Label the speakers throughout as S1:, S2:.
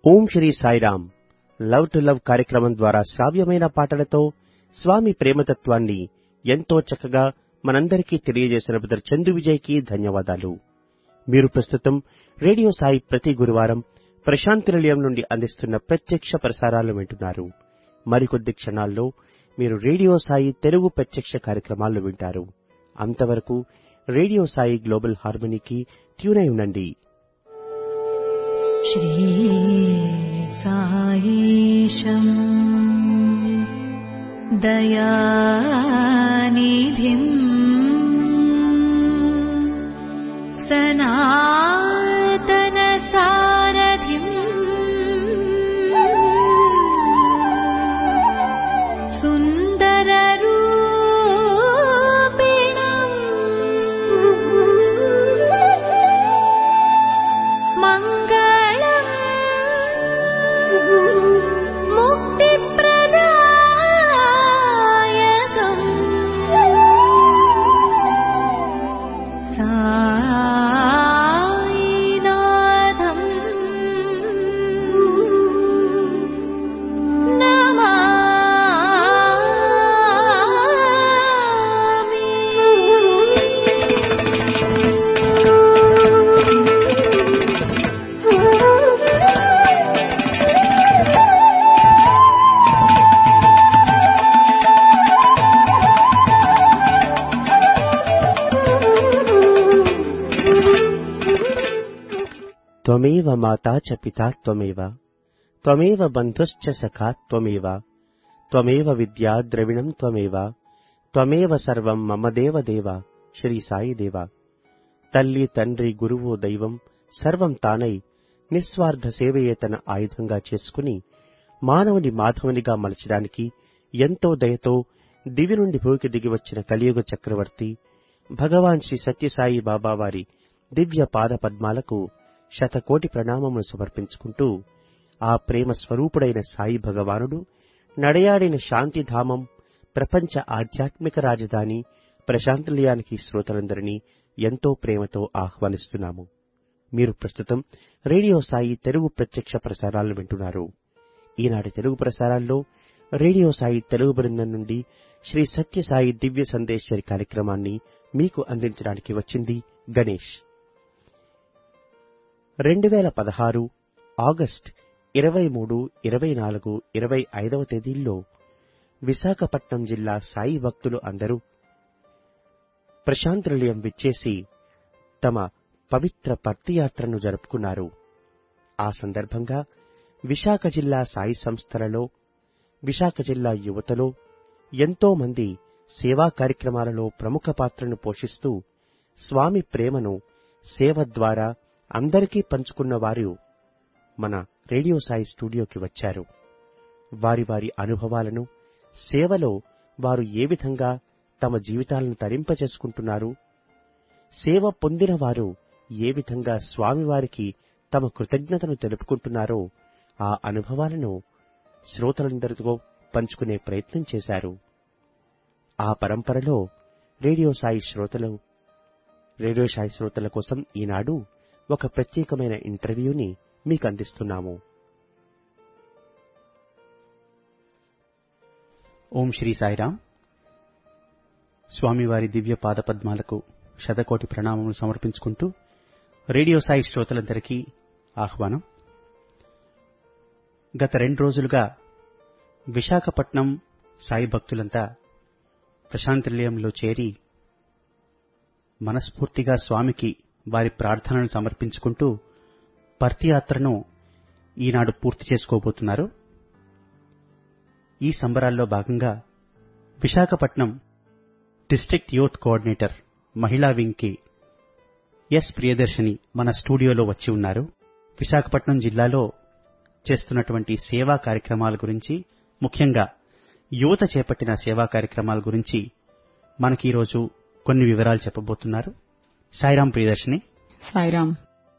S1: Om Shri Sairam love to love కార్యక్రమం ద్వారా శ్రావ్యమైన పాటలతో స్వామి ప్రేమతత్వాన్ని ఎంతో చక్కగా మనందరికీ తెలియజేసిన బ్రదర్ చందు విజయ్కి ధన్యవాదాలు మీరు ప్రస్తుతం రేడియో సాయి ప్రతి గురువారం ప్రశాంతి నిలయం నుండి అందిస్తున్న ప్రత్యక్ష ప్రసారాలు వింటున్నారు మరికొద్ది క్షణాల్లో మీరు రేడియో సాయి తెలుగు ప్రత్యక్ష కార్యక్రమాలు వింటారు అంతవరకు రేడియో సాయి గ్లోబల్ హార్మనీకి ట్యూన్ అయి ఉండండి
S2: श्रीसायीशम् दयानिधिम् सनातनसारथिम् सुन्दररूपिणम् मङ्गलम् मुक्तिप्रदायकम् सायिनाथम्
S1: త్వమేవ మాతా చ పితా త్వమేవ త్వమేవ బంధుశ్చ సఖా త్వమేవ త్వమేవ విద్యా ద్రవిణం త్వమేవ త్వమేవ సర్వం మమ దేవ దేవ శ్రీ సాయి దేవ తల్లి తండ్రి గురువు దైవం సర్వం తానై నిస్వార్థ సేవయే తన ఆయుధంగా చేసుకుని మానవుని మాధవునిగా మలచడానికి ఎంతో దయతో దివి నుండి భూమికి దిగి వచ్చిన కలియుగ చక్రవర్తి భగవాన్ శ్రీ సత్యసాయి బాబా వారి దివ్య పాద పద్మాలకు శతకోటి ప్రణామములు సమర్పించుకుంటూ ఆ ప్రేమ స్వరూపుడైన సాయి భగవానుడు నడయాడిన శాంతిధామం ప్రపంచ ఆధ్యాత్మిక రాజధాని ప్రశాంతనిలయానికి శ్రోతలందరినీ ఎంతో ప్రేమతో ఆహ్వానిస్తున్నాము మీరు ప్రస్తుతం రేడియో సాయి తెలుగు ప్రత్యక్ష ప్రసారాలను వింటున్నారు ఈనాటి తెలుగు ప్రసారాల్లో రేడియో సాయి తెలుగు బృందం నుండి శ్రీ సత్యసాయి దివ్య సందేశ్వరి కార్యక్రమాన్ని మీకు అందించడానికి వచ్చింది గణేష్ రెండు వేల పదహారు ఆగస్ట్ ఇరవై మూడు ఇరవై నాలుగు ఇరవై ఐదవ తేదీల్లో విశాఖపట్నం జిల్లా సాయి భక్తులు అందరూ ప్రశాంత్ నిలయం విచ్చేసి తమ పవిత్ర పర్తియాత్రను జరుపుకున్నారు ఆ సందర్భంగా విశాఖ జిల్లా సాయి సంస్థలలో విశాఖ జిల్లా యువతలో ఎంతో మంది సేవా కార్యక్రమాలలో ప్రముఖ పాత్రను పోషిస్తూ స్వామి ప్రేమను సేవ ద్వారా అందరికీ పంచుకున్న వారు మన రేడియో సాయి స్టూడియోకి వచ్చారు వారి వారి అనుభవాలను సేవలో వారు ఏ విధంగా తమ జీవితాలను తరింపజేసుకుంటున్నారు సేవ పొందిన వారు ఏ విధంగా స్వామివారికి తమ కృతజ్ఞతను తెలుపుకుంటున్నారో ఆ అనుభవాలను శ్రోతలందరితో పంచుకునే ప్రయత్నం చేశారు ఆ పరంపరలో రేడియో సాయి శ్రోతలు రేడియో సాయి శ్రోతల కోసం ఈనాడు ఒక ప్రత్యేకమైన ఇంటర్వ్యూని మీకు అందిస్తున్నాము
S3: ఓం శ్రీ సాయిరాం స్వామివారి దివ్య పాదపద్మాలకు శతకోటి ప్రణామములు సమర్పించుకుంటూ రేడియో సాయి శ్రోతలందరికీ ఆహ్వానం గత రెండు రోజులుగా విశాఖపట్నం సాయి భక్తులంతా ప్రశాంతి నిలయంలో చేరి మనస్ఫూర్తిగా స్వామికి వారి ప్రార్థనలు సమర్పించుకుంటూ పర్తియాత్రను ఈనాడు పూర్తి చేసుకోబోతున్నారు ఈ సంబరాల్లో భాగంగా విశాఖపట్నం డిస్ట్రిక్ట్ యూత్ కోఆర్డినేటర్ మహిళా వింగ్కి ఎస్ ప్రియదర్శిని మన స్టూడియోలో వచ్చి ఉన్నారు విశాఖపట్నం జిల్లాలో చేస్తున్నటువంటి సేవా కార్యక్రమాల గురించి ముఖ్యంగా యువత చేపట్టిన సేవా కార్యక్రమాల గురించి మనకి ఈరోజు కొన్ని వివరాలు చెప్పబోతున్నారు సాయిరాం ప్రియదర్శిని
S4: సాయిరామ్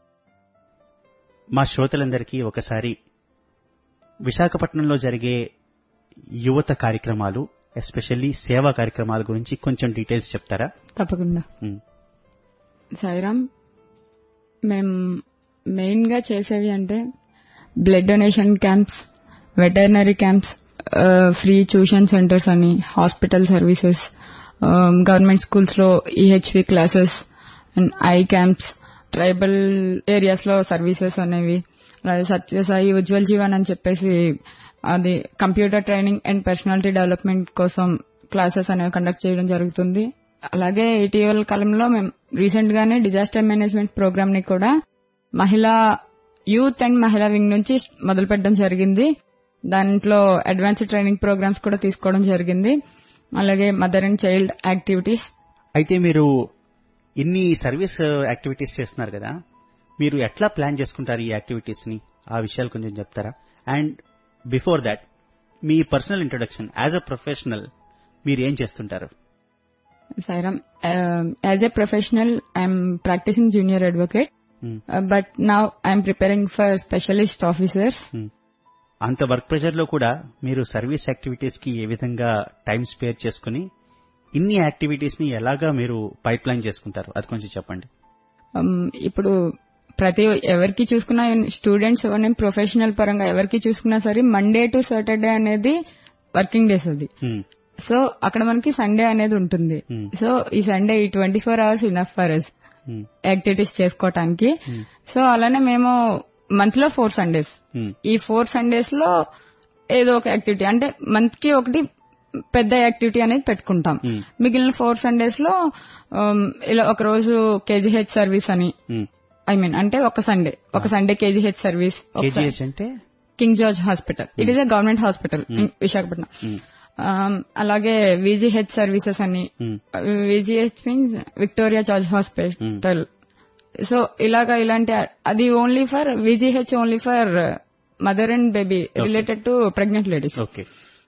S3: మా శ్రోతలందరికీ ఒకసారి విశాఖపట్నంలో జరిగే యువత కార్యక్రమాలు ఎస్పెషల్లీ సేవా కార్యక్రమాల గురించి కొంచెం డీటెయిల్స్ చెప్తారా
S4: తప్పకుండా
S3: ఉమ్,
S4: సాయిరామ్ మేము మెయిన్గా చేసేవి అంటే blood donation camps veterinary camps free tuition centres అని హాస్పిటల్ సర్వీసెస్ గవర్నమెంట్ స్కూల్స్ లో E H V classes and eye camps tribal areas లో సర్వీసెస్ అనేవి అలాగే సత్యసాయి ఉజ్వల్ జీవన్ అని చెప్పేసి అది computer training and personality development కోసం క్లాసెస్ అనేవి కండక్ట్ చేయడం జరుగుతుంది అలాగే ఇటీవల కాలంలో మేము రీసెంట్ గానే డిజాస్టర్ మేనేజ్మెంట్ ప్రోగ్రామ్ ని కూడా మహిళా యూత్ అండ్ మహిళా వింగ్ నుంచి మొదలు పెట్టడం జరిగింది దాంట్లో అడ్వాన్స్డ్ ట్రైనింగ్ ప్రోగ్రామ్స్ కూడా తీసుకోవడం జరిగింది అలాగే మదర్ అండ్ చైల్డ్ యాక్టివిటీస్
S3: అయితే మీరు ఇన్ని సర్వీస్ యాక్టివిటీస్ చేస్తున్నారు కదా మీరు ఎట్లా ప్లాన్ చేసుకుంటారు ఈ యాక్టివిటీస్ ని ఆ విషయాలు కొంచెం చెప్తారా అండ్ బిఫోర్ దాట్ మీ personal introduction as a professional మీరు ఏం చేస్తుంటారు
S4: Sairam, um, as a professional, I'm practicing junior advocate,
S3: Hmm.
S4: uh, but now I'm preparing for specialist officers.
S3: Hmm. అంత వర్క్ ప్రెషర్ లో కూడా మీరు సర్వీస్ యాక్టివిటీస్ కి ఏ విధంగా టైం స్పేర్ చేసుకుని ఇన్ని యాక్టివిటీస్ ని ఎలాగా మీరు పైప్ లైన్ చేసుకుంటారు అది కొంచెం చెప్పండి
S4: Um, ఇప్పుడు ప్రతి ఎవరికి చూసుకున్నా స్టూడెంట్స్ ఎవరైనా ప్రొఫెషనల్ పరంగా ఎవరికి చూసుకున్నా సరే మండే టు సాటర్డే అనేది వర్కింగ్ డేస్ అది
S3: Hmm.
S4: సో అక్కడ మనకి సండే అనేది ఉంటుంది
S3: Hmm.
S4: సో ఈ సండే ఈ twenty four hours enough for us
S3: Hmm.
S4: Activities చేసుకోవటానికి సో అలానే మేము మంత్ లో ఫోర్ సండేస్
S3: Hmm.
S4: ఈ ఫోర్ సండేస్ లో ఏదో ఒక యాక్టివిటీ అంటే మంత్ కి ఒకటి పెద్ద యాక్టివిటీ అనేది పెట్టుకుంటాం
S3: Hmm.
S4: మిగిలిన ఫోర్ సండేస్ లో um, ఇలా ఒక రోజు కేజీహెచ్ సర్వీస్ అని
S3: Hmm.
S4: ఐ మీన్ అంటే ఒక సండే ఒక సండే కేజీహెచ్ సర్వీస్
S3: కేజీహెచ్ అంటే
S4: King George hospital it is a government hospital Visakhapatnam
S3: Hmm.
S4: Um, అలాగే విజీహెచ్ సర్వీసెస్ అని
S3: Hmm.
S4: V G H means Victoria charge hospital so ఇలాగా ఇలాంటి అది only for V G H only for mother and baby related to pregnant ladies
S3: okay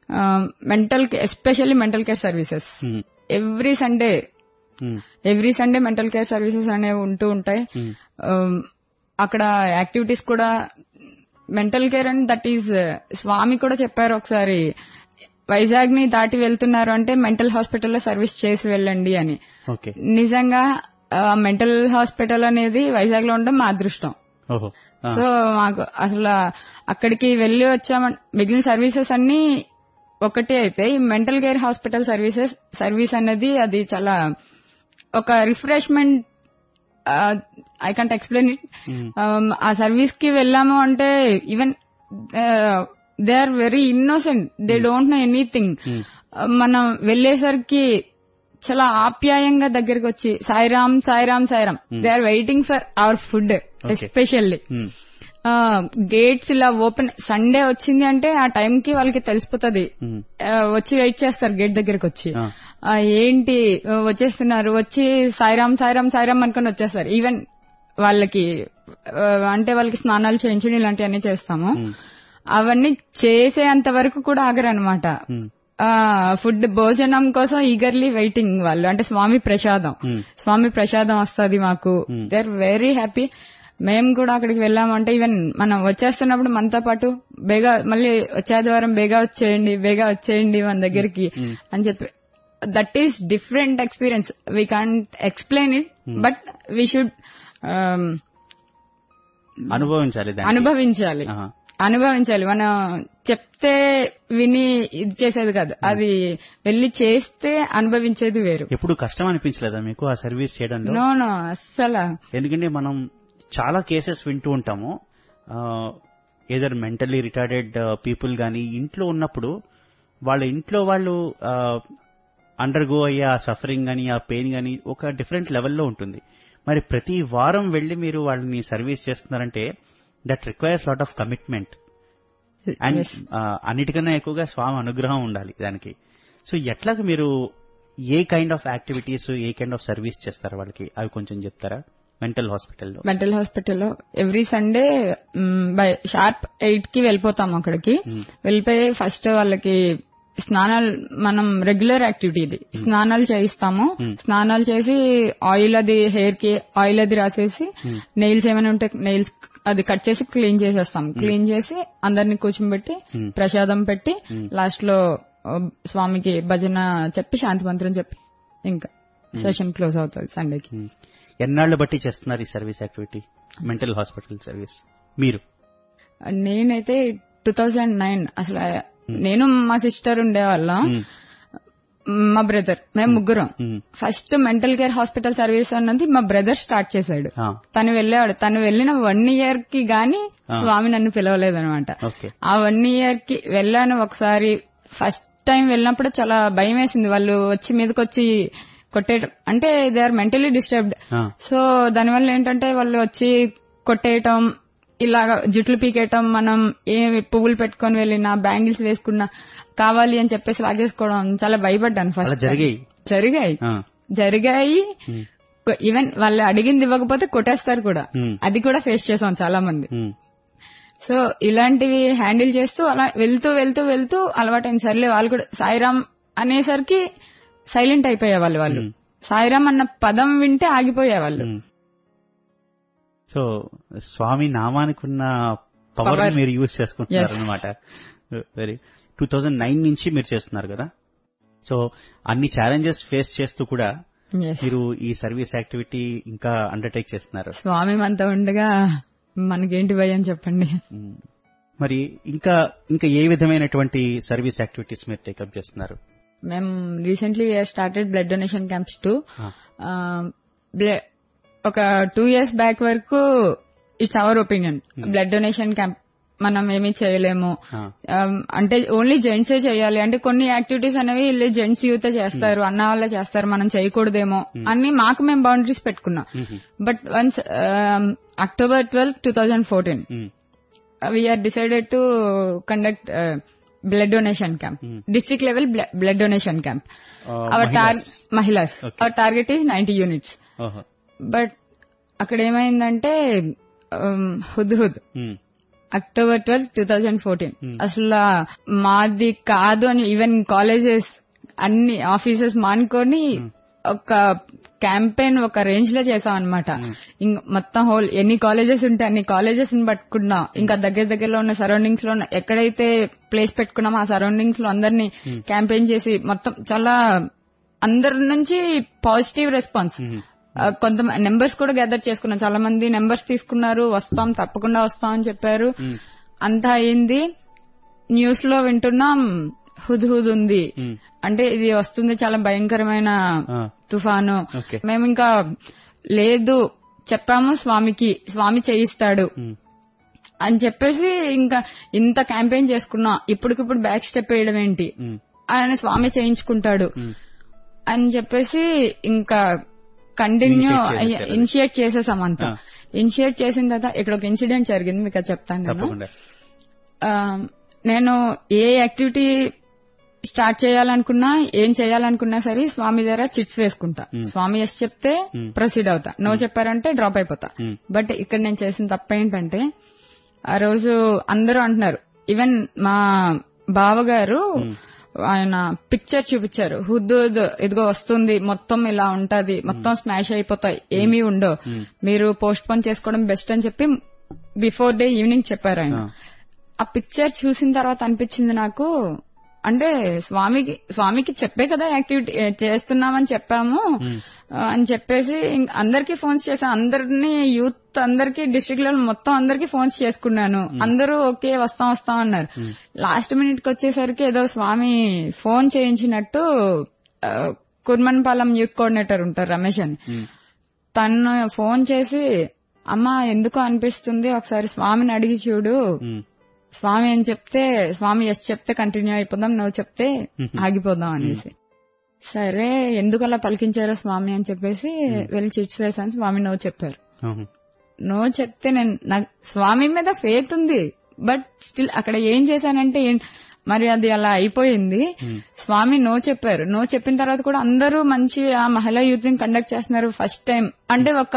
S4: mental especially mental care services
S3: Hmm.
S4: Every Sunday
S3: Hmm.
S4: Every Sunday mental care services అనేవి ఉంటూ ఉంటాయి
S3: Hmm.
S4: Um, అక్కడ activities కూడా mental care and that is స్వామి కూడా చెప్పారు ఒకసారి వైజాగ్ ని దాటి వెళ్తున్నారు అంటే మెంటల్ హాస్పిటల్లో సర్వీస్ చేసి వెళ్ళండి అని
S3: ఓకే
S4: నిజంగా మెంటల్ హాస్పిటల్ అనేది వైజాగ్ లో ఉండడం మా అదృష్టం
S3: ఓహో ఆ.
S4: సో మాకు అసలు అక్కడికి వెళ్లి వచ్చామం మిగిలిన సర్వీసెస్ అన్ని ఒకటే అయితే ఈ mental care hospital services service అనేది అది చాలా ఒక refreshment I can't explain it
S3: Hmm.
S4: ఆ సర్వీస్ కి వెళ్ళాము అంటే even they are very innocent they don't know anything
S3: Hmm.
S4: మనం వెళ్ళేసరికి చాలా ఆప్యాయంగా దగ్గరికి వచ్చి Sairam Sairam Sairam they are waiting for our food especially
S3: Hmm.
S4: Gates ఇలా ఓపెన్ సండే వచ్చింది అంటే ఆ టైం కి వాళ్ళకి తెలిసిపోతుంది
S3: Hmm.
S4: ఆ, వచ్చి వెయిట్ చేస్తారు గేట్ దగ్గరికి వచ్చి
S3: ఆ.
S4: ఆ, ఏంటి ఆ, వచ్చేస్తున్నారు వచ్చి సాయిరామ్ సాయిరామ్ సాయిరామ్ అనుకుని వచ్చేస్తారు ఈవెన్ వాళ్ళకి ఆ, అంటే వాళ్ళకి స్నానాలు చేయించడం ఇలాంటివన్నీ చేస్తాము
S3: Hmm.
S4: అవన్నీ చేసేంత వరకు కూడా ఆగరనమాట
S3: Hmm.
S4: ఫుడ్ భోజనం కోసం ఈగర్లీ వెయిటింగ్ వాళ్ళు అంటే స్వామి ప్రసాదం
S3: Hmm.
S4: స్వామి ప్రసాదం వస్తుంది మాకు
S3: Hmm.
S4: They are very happy మేము కూడా అక్కడికి వెళ్ళామంటే ఈవెన్ మనం వచ్చేస్తున్నప్పుడు మనతో పాటు బేగా మళ్ళీ వచ్చే ఆదివారం బేగా వచ్చేయండి బేగా వచ్చేయండి మన దగ్గరికి
S3: Hmm.
S4: అని చెప్పి that is different experience we can't explain it but we should
S3: అనుభవించాలి దాన్ని
S4: అనుభవించాలి
S3: ఆహా.
S4: అనుభవించాలి మనం చెప్తే విని ఇది చేసేది కాదు అది వెళ్ళి చేస్తే అనుభవించేది వేరు
S3: ఎప్పుడు కష్టం అనిపించలేదా మీకు ఆ సర్వీస్ చేయడంలో
S4: నో నో అస్సలు
S3: ఎందుకంటే మనం చాలా కేసెస్ వింటూ ఉంటాము ఏదర్ మెంటల్లీ రిటార్డెడ్ పీపుల్ గాని ఇంట్లో ఉన్నప్పుడు వాళ్ళ ఇంట్లో వాళ్ళు అండర్గో అయ్యే ఆ సఫరింగ్ గాని ఆ పెయిన్ గాని ఒక డిఫరెంట్ లెవెల్లో ఉంటుంది మరి ప్రతి వారం వెళ్లి మీరు వాళ్ళని సర్వీస్ చేస్తున్నారంటే that requires lot of commitment and
S4: Yes.
S3: అన్నిటికన్నా ఎక్కువగా స్వామి అనుగ్రహం ఉండాలి దానికి సో ఎట్లాగ మీరు a kind of activities a kind of service చేస్తారు వాళ్ళకి అవి కొంచెం చెప్తారా మెంటల్ హాస్పిటల్లో
S4: మెంటల్ హాస్పిటల్లో every Sunday by sharp eight కి వెళ్ళిపోతాం అక్కడికి వెళ్ళిపోయి ఫస్ట్ వాళ్ళకి స్నానాలు మనం రెగ్యులర్ యాక్టివిటీ ఇది స్నానాలు చేయిస్తాము స్నానాలు చేసి ఆయిల్ అది హెయిర్ కి ఆయిల్ అది రాసేసి నెయిల్స్ ఏమైనా ఉంటే నెయిల్స్ అది కట్ చేసి క్లీన్ చేసేస్తాం క్లీన్ చేసి అందరిని కూర్చోబెట్టి ప్రసాదం పెట్టి లాస్ట్ లో ఆ, స్వామికి భజన చెప్పి శాంతి మంత్రం చెప్పి ఇంకా సెషన్ క్లోజ్ అవుతుంది సండేకి
S3: ఎన్నాళ్ళు బట్టి చేస్తున్నారు ఈ service activity mental hospital service మీరు
S4: నేనైతే టూ థౌజండ్ నైన్ అసలు నేను మా సిస్టర్ ఉండేవాళ్ళం
S3: మ్మ్.
S4: మా బ్రదర్ మేము ముగ్గురం
S3: మ్మ్.
S4: First mental care hospital service అన్నది మా బ్రదర్ స్టార్ట్ చేశాడు
S3: ఆ,
S4: తను వెళ్ళేవాడు తను వెళ్ళిన వన్ ఇయర్ కి గాని
S3: ఆ.
S4: స్వామి నన్ను పిలవలేదనమాట
S3: ఓకే
S4: ఆ వన్ ఇయర్ కి వెళ్ళాను ఒకసారి ఫస్ట్ టైం వెళ్ళినప్పుడు చాలా భయం వేసింది వాళ్ళు వచ్చి మీదకి వచ్చి కొట్టేయడం అంటే దే ఆర్ మెంటలీ డిస్టర్బ్డ్
S3: ఆ,
S4: సో దానివల్ల ఏంటంటే వాళ్ళు వచ్చి కొట్టేయటం ఇలాగా జుట్లు పీకేయటం మనం ఏ పువ్వులు పెట్టుకొని వెళ్ళినా బ్యాంగిల్స్ వేసుకున్నా కావాలి అని చెప్పేసి లాగేసుకోవడం చాలా భయపడ్డాను
S3: అలా
S4: ఫస్ట్
S3: జరిగాయి
S4: జరిగాయి
S3: ఆ,
S4: జరిగాయి
S3: మ్మ్.
S4: ఈవెన్ వాళ్ళు అడిగింది ఇవ్వకపోతే కొట్టేస్తారు కూడా
S3: మ్మ్.
S4: అది కూడా ఫేస్ చేసాం చాలా మంది
S3: మ్మ్.
S4: సో ఇలాంటివి హ్యాండిల్ చేస్తూ అలా వెళ్తూ వెళ్తూ వెళ్తూ అలవాటైంది సర్లే వాళ్ళు కూడా సాయిరామ్ అనేసరికి సైలెంట్ అయిపోయేవాళ్ళు వాళ్ళు
S3: మ్మ్.
S4: సాయిరామ్ అన్న పదం వింటే ఆగిపోయేవాళ్ళు
S3: మ్మ్. సో స్వామి నామానికి ఉన్న పవర్
S4: Power.
S3: మీరు యూజ్ చేసుకుంటున్నారు
S4: Yes.
S3: అనమాట వెరీ టూ థౌజండ్ నైన్ నుంచి మీరు చేస్తున్నారు కదా సో అన్ని ఛాలెంజెస్ ఫేస్ చేస్తూ కూడా
S4: Yes.
S3: మీరు ఈ సర్వీస్ యాక్టివిటీ ఇంకా అండర్టేక్ చేస్తున్నారు
S4: స్వామి మనతో ఉండగా మనకేంటి భయం చెప్పండి
S3: మ్మ్. మరి ఇంకా ఇంకా ఏ విధమైనటువంటి సర్వీస్ యాక్టివిటీస్ మీరు టేకప్ చేస్తున్నారు
S4: మేము recently started blood donation camps to
S3: ఆ,
S4: ఒక టూ ఇయర్స్ బ్యాక్ వరకు it's our opinion blood donation camp మనం ఏమీ చేయలేము
S3: ఆ,
S4: Um, అంటే ఓన్లీ జెంట్సే చేయాలి అంటే కొన్ని యాక్టివిటీస్ అనేవి వీళ్ళు జెంట్స్ యూత్ చేస్తారు అన్న వాళ్ళే చేస్తారు మనం చేయకూడదేమో అని మాకు మేము బౌండరీస్ పెట్టుకున్నాం
S3: మ్మ్.
S4: But once October twelve two thousand fourteen
S3: hmm.
S4: We are decided to conduct blood donation camp
S3: Hmm.
S4: District level blood donation camp
S3: ఆ,
S4: అవర్
S3: మహిళాస్.
S4: మహిళాస్
S3: Okay.
S4: Our target is ninety units
S3: ఓహో.
S4: బట్ అక్కడ ఏమైందంటే Hudhud Hudhud
S3: hmm.
S4: October twelfth two thousand fourteen
S3: Hmm.
S4: అసలు మాది కాదు అని ఈవెన్ కాలేజెస్ అన్ని ఆఫీసెస్ మానుకొని ఒక క్యాంపెయిన్ ఒక రేంజ్ లో చేసాం అనమాట మొత్తం హోల్ ఎన్ని కాలేజెస్ ఉంటే అన్ని కాలేజెస్ ని పట్టుకున్నాం ఇంకా దగ్గర దగ్గరలో ఉన్న సరౌండింగ్స్ లో ఉన్న ఎక్కడైతే ప్లేస్ పెట్టుకున్నామో ఆ సరౌండింగ్స్ లో అందరినీ క్యాంపెయిన్ చేసి మొత్తం చాలా అందరి నుంచి పాజిటివ్ రెస్పాన్స్
S3: మ్మ్.
S4: ఆ, కొంత నెంబర్స్ కూడా గ్యాదర్ చేసుకున్నాం చాలా మంది నెంబర్స్ తీసుకున్నారు వస్తాం తప్పకుండా వస్తాం అని చెప్పారు
S3: మ్మ్.
S4: అంతా అయింది న్యూస్ లో వింటున్నాం హుద్ హుద్ ఉంది
S3: మ్మ్.
S4: అంటే ఇది వస్తుంది చాలా భయంకరమైన
S3: ఆ,
S4: తుఫాను
S3: ఓకే.
S4: మేము ఇంకా లేదు చెప్పాము స్వామికి స్వామి చేయిస్తాడు
S3: మ్మ్.
S4: అని చెప్పేసి ఇంకా ఇంత క్యాంపెయిన్ చేసుకున్నాం ఇప్పటికిప్పుడు బ్యాక్ స్టెప్ వేయడం ఏంటి
S3: మ్మ్.
S4: ఆయన స్వామి చేయించుకుంటాడు
S3: మ్మ్.
S4: అని చెప్పేసి ఇంకా కంటిన్యూ
S3: Initiate చేసేసారు.
S4: ఇనిషియేట్ చేసేసాం అంతా
S3: ఆ.
S4: ఇనిషియేట్ చేసిన తర్వాత ఇక్కడ ఒక ఇన్సిడెంట్ జరిగింది మీకు అది చెప్తాను నేను
S3: తప్పకుండా
S4: ఆ, నేను ఏ యాక్టివిటీ స్టార్ట్ చేయాలనుకున్నా ఏం చేయాలనుకున్నా సరే స్వామి దగ్గర చిట్స్ వేసుకుంటా
S3: Hmm.
S4: స్వామి ఎస్ చెప్తే
S3: Hmm.
S4: ప్రొసీడ్ అవుతా నో చెప్పారంటే డ్రాప్ అయిపోతా
S3: Hmm.
S4: బట్ ఇక్కడ నేను చేసిన తప్ప ఏంటంటే ఆ రోజు అందరూ అంటున్నారు ఈవెన్ మా బావగారు ఆయన పిక్చర్ చూపించారు హుద్దు ఇదిగో వస్తుంది మొత్తం ఇలా ఉంటది మొత్తం స్మాష్ అయిపోతాయి ఏమీ ఉండవు
S3: Hmm.
S4: మీరు పోస్ట్ పోన్ చేసుకోవడం బెస్ట్ అని చెప్పి బిఫోర్ డే ఈవినింగ్ చెప్పారు ఆయన
S3: ఆ.
S4: ఆ పిక్చర్ చూసిన తర్వాత అనిపించింది నాకు అంటే స్వామికి స్వామికి చెప్పే కదా యాక్టివిటీ ఏ, చేస్తున్నామని చెప్పాము ఆ, అని చెప్పేసి ఇంక అందరికీ ఫోన్స్ చేశాను అందరినీ యూత్ అందరికీ డిస్ట్రిక్ట్ లెవెల్ మొత్తం అందరికీ ఫోన్స్ చేసుకున్నాను అందరూ ఓకే వస్తాం వస్తాం అన్నారు లాస్ట్ మినిట్ కి వచ్చేసరికి ఏదో స్వామి ఫోన్ చేయించినట్టు ఆ, కుర్మన్పాలెం యూత్ కోఆర్డినేటర్ ఉంటారు రమేష్ అని
S3: మ్మ్.
S4: తను ఫోన్ చేసి అమ్మా ఎందుకు అనిపిస్తుంది ఒకసారి స్వామిని అడిగి చూడు
S3: మ్మ్.
S4: స్వామి అని చెప్తే స్వామి ఎస్ చెప్తే కంటిన్యూ అయిపోదాం నువ్వు చెప్తే ఆగిపోదాం అనేసి సరే ఎందుకు అలా పలికించారో స్వామి అని చెప్పేసి వెళ్ళి చిట్స్ వేసాను స్వామి నువ్వు చెప్పారు
S3: ఆహా.
S4: నువ్వు చెప్తే నేను నాకు స్వామి మీద ఫేత్ ఉంది బట్ స్టిల్ అక్కడ ఏం చేశానంటే ఏం- మరి అది అలా అయిపోయింది స్వామి నో చెప్పారు నో చెప్పిన తర్వాత కూడా అందరూ మంచి ఆ మహిళా యూత్ ని కండక్ట్ చేస్తున్నారు ఫస్ట్ టైం అంటే ఒక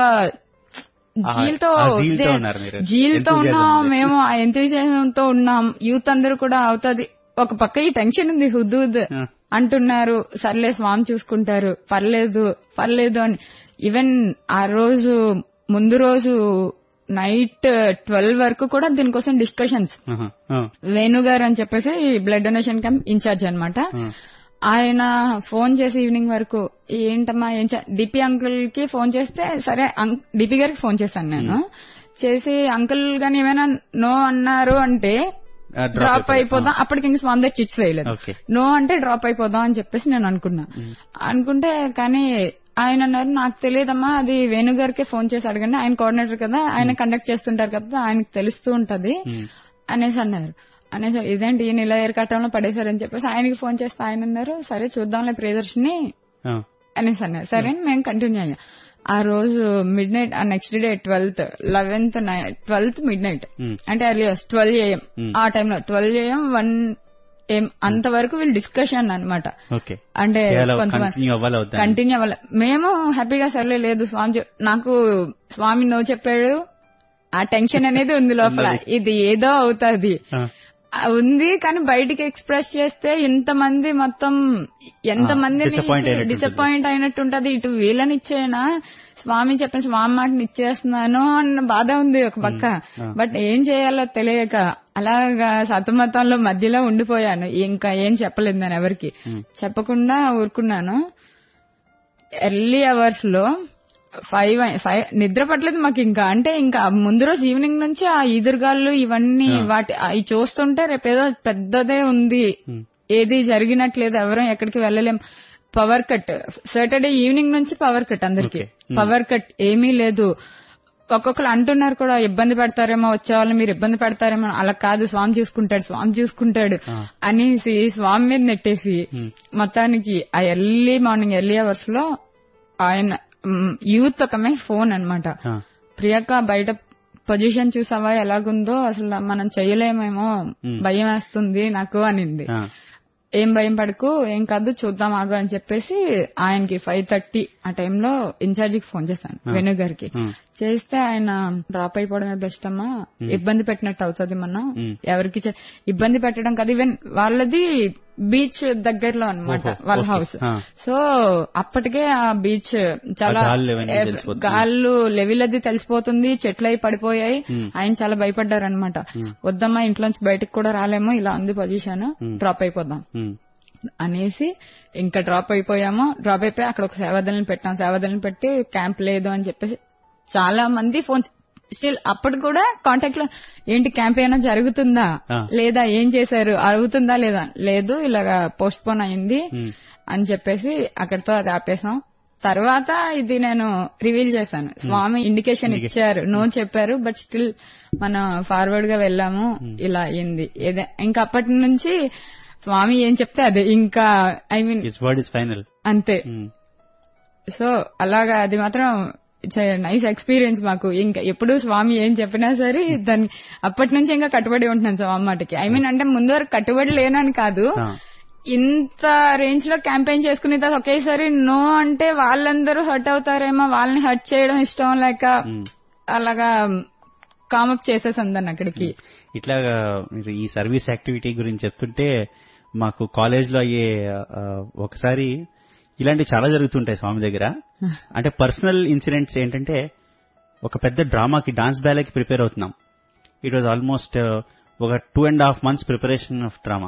S4: జీల్తో
S3: ఆ జీల్తో ఉన్నారు మీరు.
S4: జీల్తో
S3: Enthusiasm
S4: ఉన్నాం
S3: ఉంది.
S4: మేము ఆ ఎంతూజియాజంతో ఉన్నాం యూత్ అందరూ కూడా అవుతుంది ఒక పక్క ఈ టెన్షన్ ఉంది హుద్ హుద్
S3: ఆ.
S4: అంటున్నారు సర్లే స్వామి చూసుకుంటారు పర్లేదు పర్లేదు అని ఈవెన్ ఆ రోజు ముందు రోజు నైట్ ట్వెల్వ్ వరకు కూడా దీనికోసం డిస్కషన్స్
S3: ఆహా. ఆ.
S4: వేణు గారు అని చెప్పేసి బ్లడ్ డొనేషన్ క్యాంప్ ఇన్ఛార్జ్ అనమాట
S3: ఆ.
S4: ఆయన ఫోన్ చేసి ఈవినింగ్ వరకు ఏంటమ్మా ఏం డిపి అంకుల్ కి ఫోన్ చేస్తే సరే డిపి గారికి ఫోన్ చేశాను నేను చేసి అంకుల్ గాని ఏమైనా నో అన్నారు అంటే
S3: ఆ, drop
S4: డ్రాప్
S3: అయిపోదాం.
S4: అయిపోదాం అప్పటికి ఇంక స్వామి దగ్గర చిట్స్ వేయలేదు
S3: ఓకే
S4: నో అంటే డ్రాప్ అయిపోదాం అని చెప్పేసి నేను అనుకున్నా అనుకుంటే కానీ ఆయన అన్నారు నాకు తెలియదమ్మా అది వేణు గారికి ఫోన్ చేసి అడగండి ఆయన కోఆర్డినేటర్ కదా ఆయన కండక్ట్ చేస్తుంటారు కదా ఆయనకు తెలుస్తూ ఉంటది
S3: మ్మ్.
S4: అనేసి అన్నారు అనేసి ఇదేంటి ఈయన ఇలా ఏరకట్టంలో పడేశారని చెప్పేసి ఆయనకి ఫోన్ చేస్తే ఆయన అన్నారు సరే చూద్దాంలే ప్రియదర్శిని
S3: ఆ,
S4: అనేసి అన్నారు సరే అని మేము కంటిన్యూ అయ్యాం ఆ రోజు మిడ్ నైట్ ఆ next day twelfth eleventh twelfth midnight
S3: మ్మ్.
S4: అంటే అర్లియస్ ట్వెల్వ్ ఏఎం
S3: Hmm.
S4: ఆ టైంలో ట్వెల్వ్ ఏఎం వన్ ఏం అంతవరకు వీళ్ళు డిస్కషన్ అన్నమాట
S3: ఓకే
S4: అంటే
S3: చేయాలా
S4: కొంతమంది
S3: కంటిన్యూ అవ్వాలా వద్దా అని?
S4: కంటిన్యూ అవ్వాలి మేము హ్యాపీగా సర్లే లేదు స్వామి చెప్- నాకు స్వామి నో చెప్పాడు ఆ టెన్షన్ అనేది ఉంది లోపల
S3: ఉన్నది.
S4: ఇది ఏదో అవుతాది
S3: ఆ,
S4: ఆ, ఉంది కానీ బయటికి ఎక్స్ప్రెస్ చేస్తే ఇంతమంది మొత్తం ఎంత
S3: ఆ,
S4: మంది
S3: disappoint అయినట్టు
S4: డిసప్పాయింట్ అయినట్టు ఉంటది ఇటు వీళ్ళని ఇచ్చేనా స్వామి చెప్పిన స్వామి మాటని ఇచ్చేస్తున్నాను అన్న బాధ ఉంది ఒక పక్క
S3: ఆ.
S4: బట్ ఏం చేయాలో తెలియక అలాగా సతమతంలో మధ్యలో ఉండిపోయాను ఇంకా ఏం చెప్పలేదు నేను ఎవరికి
S3: మ్మ్.
S4: చెప్పకుండా ఊరుకున్నాను ఎర్లీ అవర్స్ లో ఫైవ్ ఫైవ్ నిద్ర పట్టలేదు మాకు ఇంకా అంటే ఇంకా ముందు రోజు ఈవినింగ్ నుంచి ఆ ఈదురుగాళ్ళు ఇవన్నీ వాటి అవి చూస్తుంటే రేపేదో పెద్దదే ఉంది
S3: మ్మ్.
S4: ఏది జరిగినట్లేదు ఎవరం ఎక్కడికి వెళ్ళలేం పవర్ కట్ సాటర్డే ఈవినింగ్ నుంచి పవర్ కట్ అందరికి
S3: Okay. Hmm.
S4: పవర్ కట్ ఏమీ లేదు ఒక్కొక్కరు అంటున్నారు కూడా ఇబ్బంది పెడతారేమో వచ్చే వాళ్ళు మీరు ఇబ్బంది పెడతారేమో అలా కాదు స్వామి చూసుకుంటాడు స్వామి చూసుకుంటాడు
S3: Ah.
S4: అనేసి స్వామి మీద నెట్టేసి
S3: Hmm.
S4: మొత్తానికి ఆ ఎర్లీ మార్నింగ్ ఎర్లీ అవర్స్ లో ఆయన యూత్ ఒకమే ఫోన్ అన్నమాట
S3: ఆ,
S4: ప్రియాంక బయట పొజిషన్ చూసావా ఎలాగుందో అసలు మనం చెయ్యలేమేమో
S3: Hmm.
S4: భయం వేస్తుంది నాకు అనింది
S3: ఆ,
S4: ఏం భయం పడకు ఏం కాదు చూద్దాం ఆగు అని చెప్పేసి ఆయనకి ఫైవ్ థర్టీ ఆ టైంలో ఇన్ఛార్జికి ఫోన్ చేశాను వేణు గారికి
S3: Hmm.
S4: చేస్తే ఆయన డ్రాప్ అయిపోవడమే బెస్ట్ అమ్మా ఇబ్బంది పెట్టినట్టు అవుతుంది మనం
S3: Hmm.
S4: ఎవరికి చే- ఇబ్బంది పెట్టడం కాదు ఈవెన్ వాళ్ళది బీచ్ దగ్గరలో అన్నమాట
S3: ఓహో,
S4: వాళ్ళ
S3: ఓకే.
S4: హౌస్
S3: ఆ.
S4: సో అప్పటికే ఆ బీచ్ చాలా
S3: ఆ గాలులు అవన్నీ
S4: ఎవ్-
S3: తెలిసిపోతుంది.
S4: గాళ్ళు లెవెల్ అది తెలిసిపోతుంది చెట్లు అయి పడిపోయాయి
S3: Hmm.
S4: ఆయన చాలా భయపడ్డారు అనమాట వద్దమ్మా ఇంట్లోంచి బయటకు కూడా రాలేము ఇలా ఉంది పొజిషన్
S3: Hmm.
S4: డ్రాప్ అయిపోదాం
S3: ఉమ్,
S4: అనేసి ఇంకా డ్రాప్ అయిపోయాము డ్రాప్ అయిపోయి అక్కడ ఒక సేవదలను పెట్టాం సేవదలను పెట్టి క్యాంప్ లేదు అని చెప్పేసి చాలా మంది ఫోన్ స్టిల్ అప్పుడు కూడా కాంటాక్ట్ లో ఏంటి క్యాంప్ ఏమైనా జరుగుతుందా
S3: ఆ.
S4: లేదా ఏం చేశారు అవుతుందా లేదా లేదు ఇలాగా పోస్ట్ పోన్ అయింది
S3: ఉమ్,
S4: అని చెప్పేసి అక్కడితో అది ఆపేసాం తర్వాత ఇది నేను రివీల్ చేశాను స్వామి ఇండికేషన్ ఇచ్చారు నో చెప్పారు బట్ స్టిల్ మనం ఫార్వర్డ్ గా వెళ్ళాము ఇలా అయింది ఏదే ఇంకా అప్పటి నుంచి స్వామి ఏం చెప్తే అదే ఇంకా I mean
S3: his word is final
S4: అంతే సో అలాగా అది మాత్రం ఇట్స్ నైస్ ఎక్స్పీరియన్స్ మాకు ఇంకా ఎప్పుడు స్వామి ఏం చెప్పినా సరే దాన్ని అప్పటి నుంచి ఇంకా కట్టుబడి ఉంటున్నాను స్వామి మాటకి ఐ మీన్ అంటే ముందు వరకు కట్టుబడి లేనని కాదు ఇంత రేంజ్ లో క్యాంపెయిన్ చేసుకునే తర్వాత ఒకేసారి నో అంటే వాళ్ళందరూ హర్ట్ అవుతారేమో వాళ్ళని హర్ట్ చేయడం ఇష్టం లేక అలాగా కామప్ చేసేసాను దాన్ని అక్కడికి
S3: ఇట్లా మీరు ఈ సర్వీస్ యాక్టివిటీ గురించి చెప్తుంటే మాకు కాలేజ్ లో అయ్యే ఆ, ఒకసారి ఇలాంటివి చాలా జరుగుతుంటాయి స్వామి దగ్గర అంటే పర్సనల్ ఇన్సిడెంట్స్ ఏంటంటే ఒక పెద్ద డ్రామాకి డాన్స్ బ్యాలేకి ప్రిపేర్ అవుతున్నాం ఇట్ వాజ్ ఆల్మోస్ట్ ఒక two and half months preparation of drama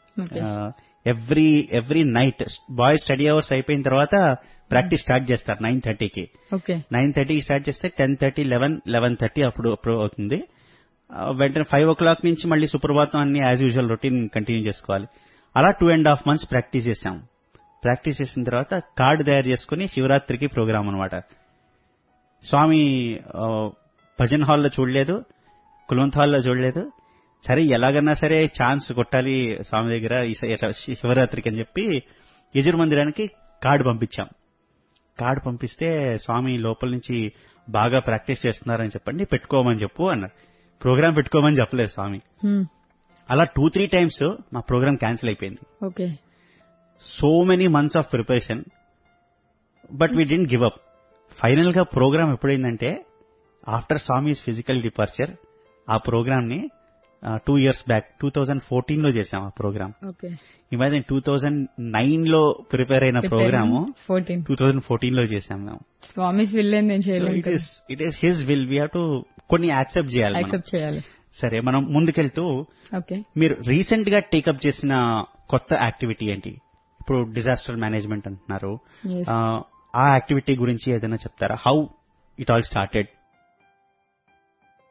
S3: every every night boys study hours అయిపోయిన తర్వాత ప్రాక్టీస్ స్టార్ట్ చేస్తారు నైన్ థర్టీకి
S4: ఓకే
S3: నైన్ థర్టీకి స్టార్ట్ చేస్తే ten thirty eleven eleven thirty అప్పుడు అప్పుడు అవుతుంది ఆ, వెంటనే ఫైవ్ ఓ క్లాక్ నుంచి మళ్ళీ సుప్రభాతం అన్ని యాజ్ యూజువల్ రొటీన్ కంటిన్యూ చేసుకోవాలి అలా two and half months practice చేసాం ప్రాక్టీస్ చేసిన తర్వాత కార్డు తయారు చేసుకుని శివరాత్రికి ప్రోగ్రామ్ అనమాట స్వామి ఆ, భజన్ హాల్లో చూడలేదు కులంత్ హాల్లో చూడలేదు సరే ఎలాగన్నా సరే ఛాన్స్ కొట్టాలి స్వామి దగ్గర ఈ స- శివరాత్రికి అని చెప్పి యజుర్ మందిరానికి కార్డు పంపించాం కార్డు పంపిస్తే స్వామి లోపల నుంచి బాగా ప్రాక్టీస్ చేస్తున్నారని చెప్పండి పెట్టుకోమని చెప్పు అన్నారు ప్రోగ్రామ్ పెట్టుకోమని చెప్పలేదు స్వామి అలా టూ త్రీ టైమ్స్ మా ప్రోగ్రామ్ క్యాన్సిల్ అయిపోయింది
S4: okay
S3: so many months of preparation but we didn't give up final గా ప్రోగ్రామ్ ఎప్పుడైందంటే ఆఫ్టర్ స్వామీస్ ఫిజికల్ డిపార్చర్ ఆ ప్రోగ్రామ్ ని two years back two thousand fourteen లో చేసాం ఆ programme
S4: okay
S3: imagine two thousand nine లో prepare అయిన programme
S4: fourteen
S3: two thousand fourteen లో చేసాం మేము
S4: స్వామి విల్లేం నేను
S3: ఇట్
S4: చేయలేను
S3: is it is his will we have to కొన్ని యాక్సెప్ట్ చేయాలి మనం.
S4: యాక్సెప్ట్ చేయాలి
S3: సరే మనం ముందుకెళ్తూ
S4: ఓకే
S3: మీరు రీసెంట్ గా టేకప్ చేసిన కొత్త యాక్టివిటీ ఏంటి ఇప్పుడు డిజాస్టర్ మేనేజ్మెంట్ అంటున్నారు
S4: Yes.
S3: ఆ, ఆ యాక్టివిటీ గురించి ఏదైనా చెప్తారా how it all started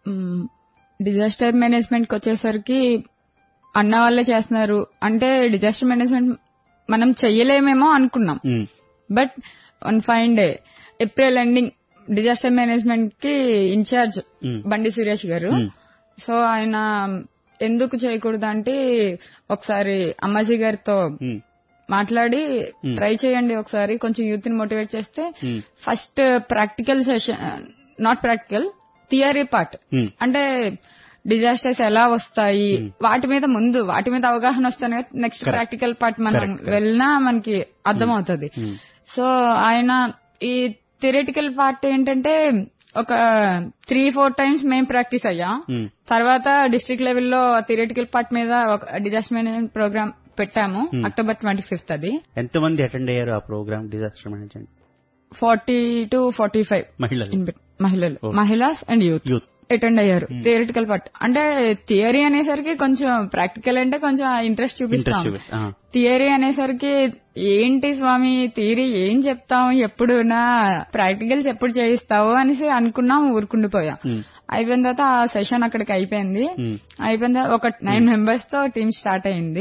S4: disaster management కి వచ్చేసరికి అన్న వాళ్ళే చేస్తున్నారు అంటే డిజాస్టర్ మేనేజ్మెంట్ మనం చెయ్యలేమేమో అనుకున్నాం
S3: um,
S4: but one fine day April ending disaster management కి ఇన్ఛార్జ్
S3: ఉమ్,
S4: బండి సురేష్ గారు
S3: ఉమ్,
S4: సో ఆయన ఎందుకు చేయకూడదు అంటే ఒకసారి అమ్మాజీ గారితో
S3: ఉమ్,
S4: మాట్లాడి
S3: Hmm.
S4: ట్రై చేయండి ఒకసారి కొంచెం యూత్ ని మోటివేట్ చేస్తే
S3: um,
S4: first practical session not practical theory part
S3: um,
S4: అంటే డిజాస్టర్స్ ఎలా వస్తాయి వాటి మీద ముందు వాటి మీద అవగాహన వస్తానే నెక్స్ట్
S3: Correct.
S4: ప్రాక్టికల్ పార్ట్ మనం
S3: Correct, correct.
S4: వెళ్ళినా మనకి అర్థమవుతుంది
S3: ఉమ్,
S4: సో ఆయన ఈ థియరిటికల్ పార్ట్ ఏంటంటే ఒక త్రీ ఫోర్ టైమ్స్ మేం ప్రాక్టీస్ అయ్యా
S3: ఉమ్,
S4: తర్వాత డిస్ట్రిక్ట్ లెవెల్లో థియరిటికల్ పార్ట్ మీద ఒక డిజాస్టర్ మేనేజ్మెంట్ ప్రోగ్రామ్ పెట్టాము
S3: Hmm.
S4: అక్టోబర్ ట్వంటీ ఫిఫ్త్ అది
S3: ఎంతమంది అటెండ్ అయ్యారు ఆ programme disaster management
S4: forty to forty five
S3: మహిళలు
S4: మహిళలు
S3: Oh.
S4: మహిళాస్ అండ్ యూత్
S3: యూత్
S4: అటెండ్ అయ్యారు థియరిటికల్ పార్ట్ అంటే థియరీ అనేసరికి కొంచెం ప్రాక్టికల్ అంటే కొంచెం ఇంట్రెస్ట్ చూపిస్తాం
S3: ఇంట్రెస్ట్
S4: థియరీ అనేసరికి ఏంటి స్వామి థియరీ ఏం చెప్తాం ఎప్పుడు నా ప్రాక్టికల్స్ ఎప్పుడు చేయిస్తావు అనేసి అనుకున్నాం ఊరుకుండిపోయాం అయిపోయిన తర్వాత ఆ సెషన్ అక్కడికి అయిపోయింది అయిపోయిన తర్వాత ఒక నైన్ మెంబర్స్ తో టీం స్టార్ట్ అయింది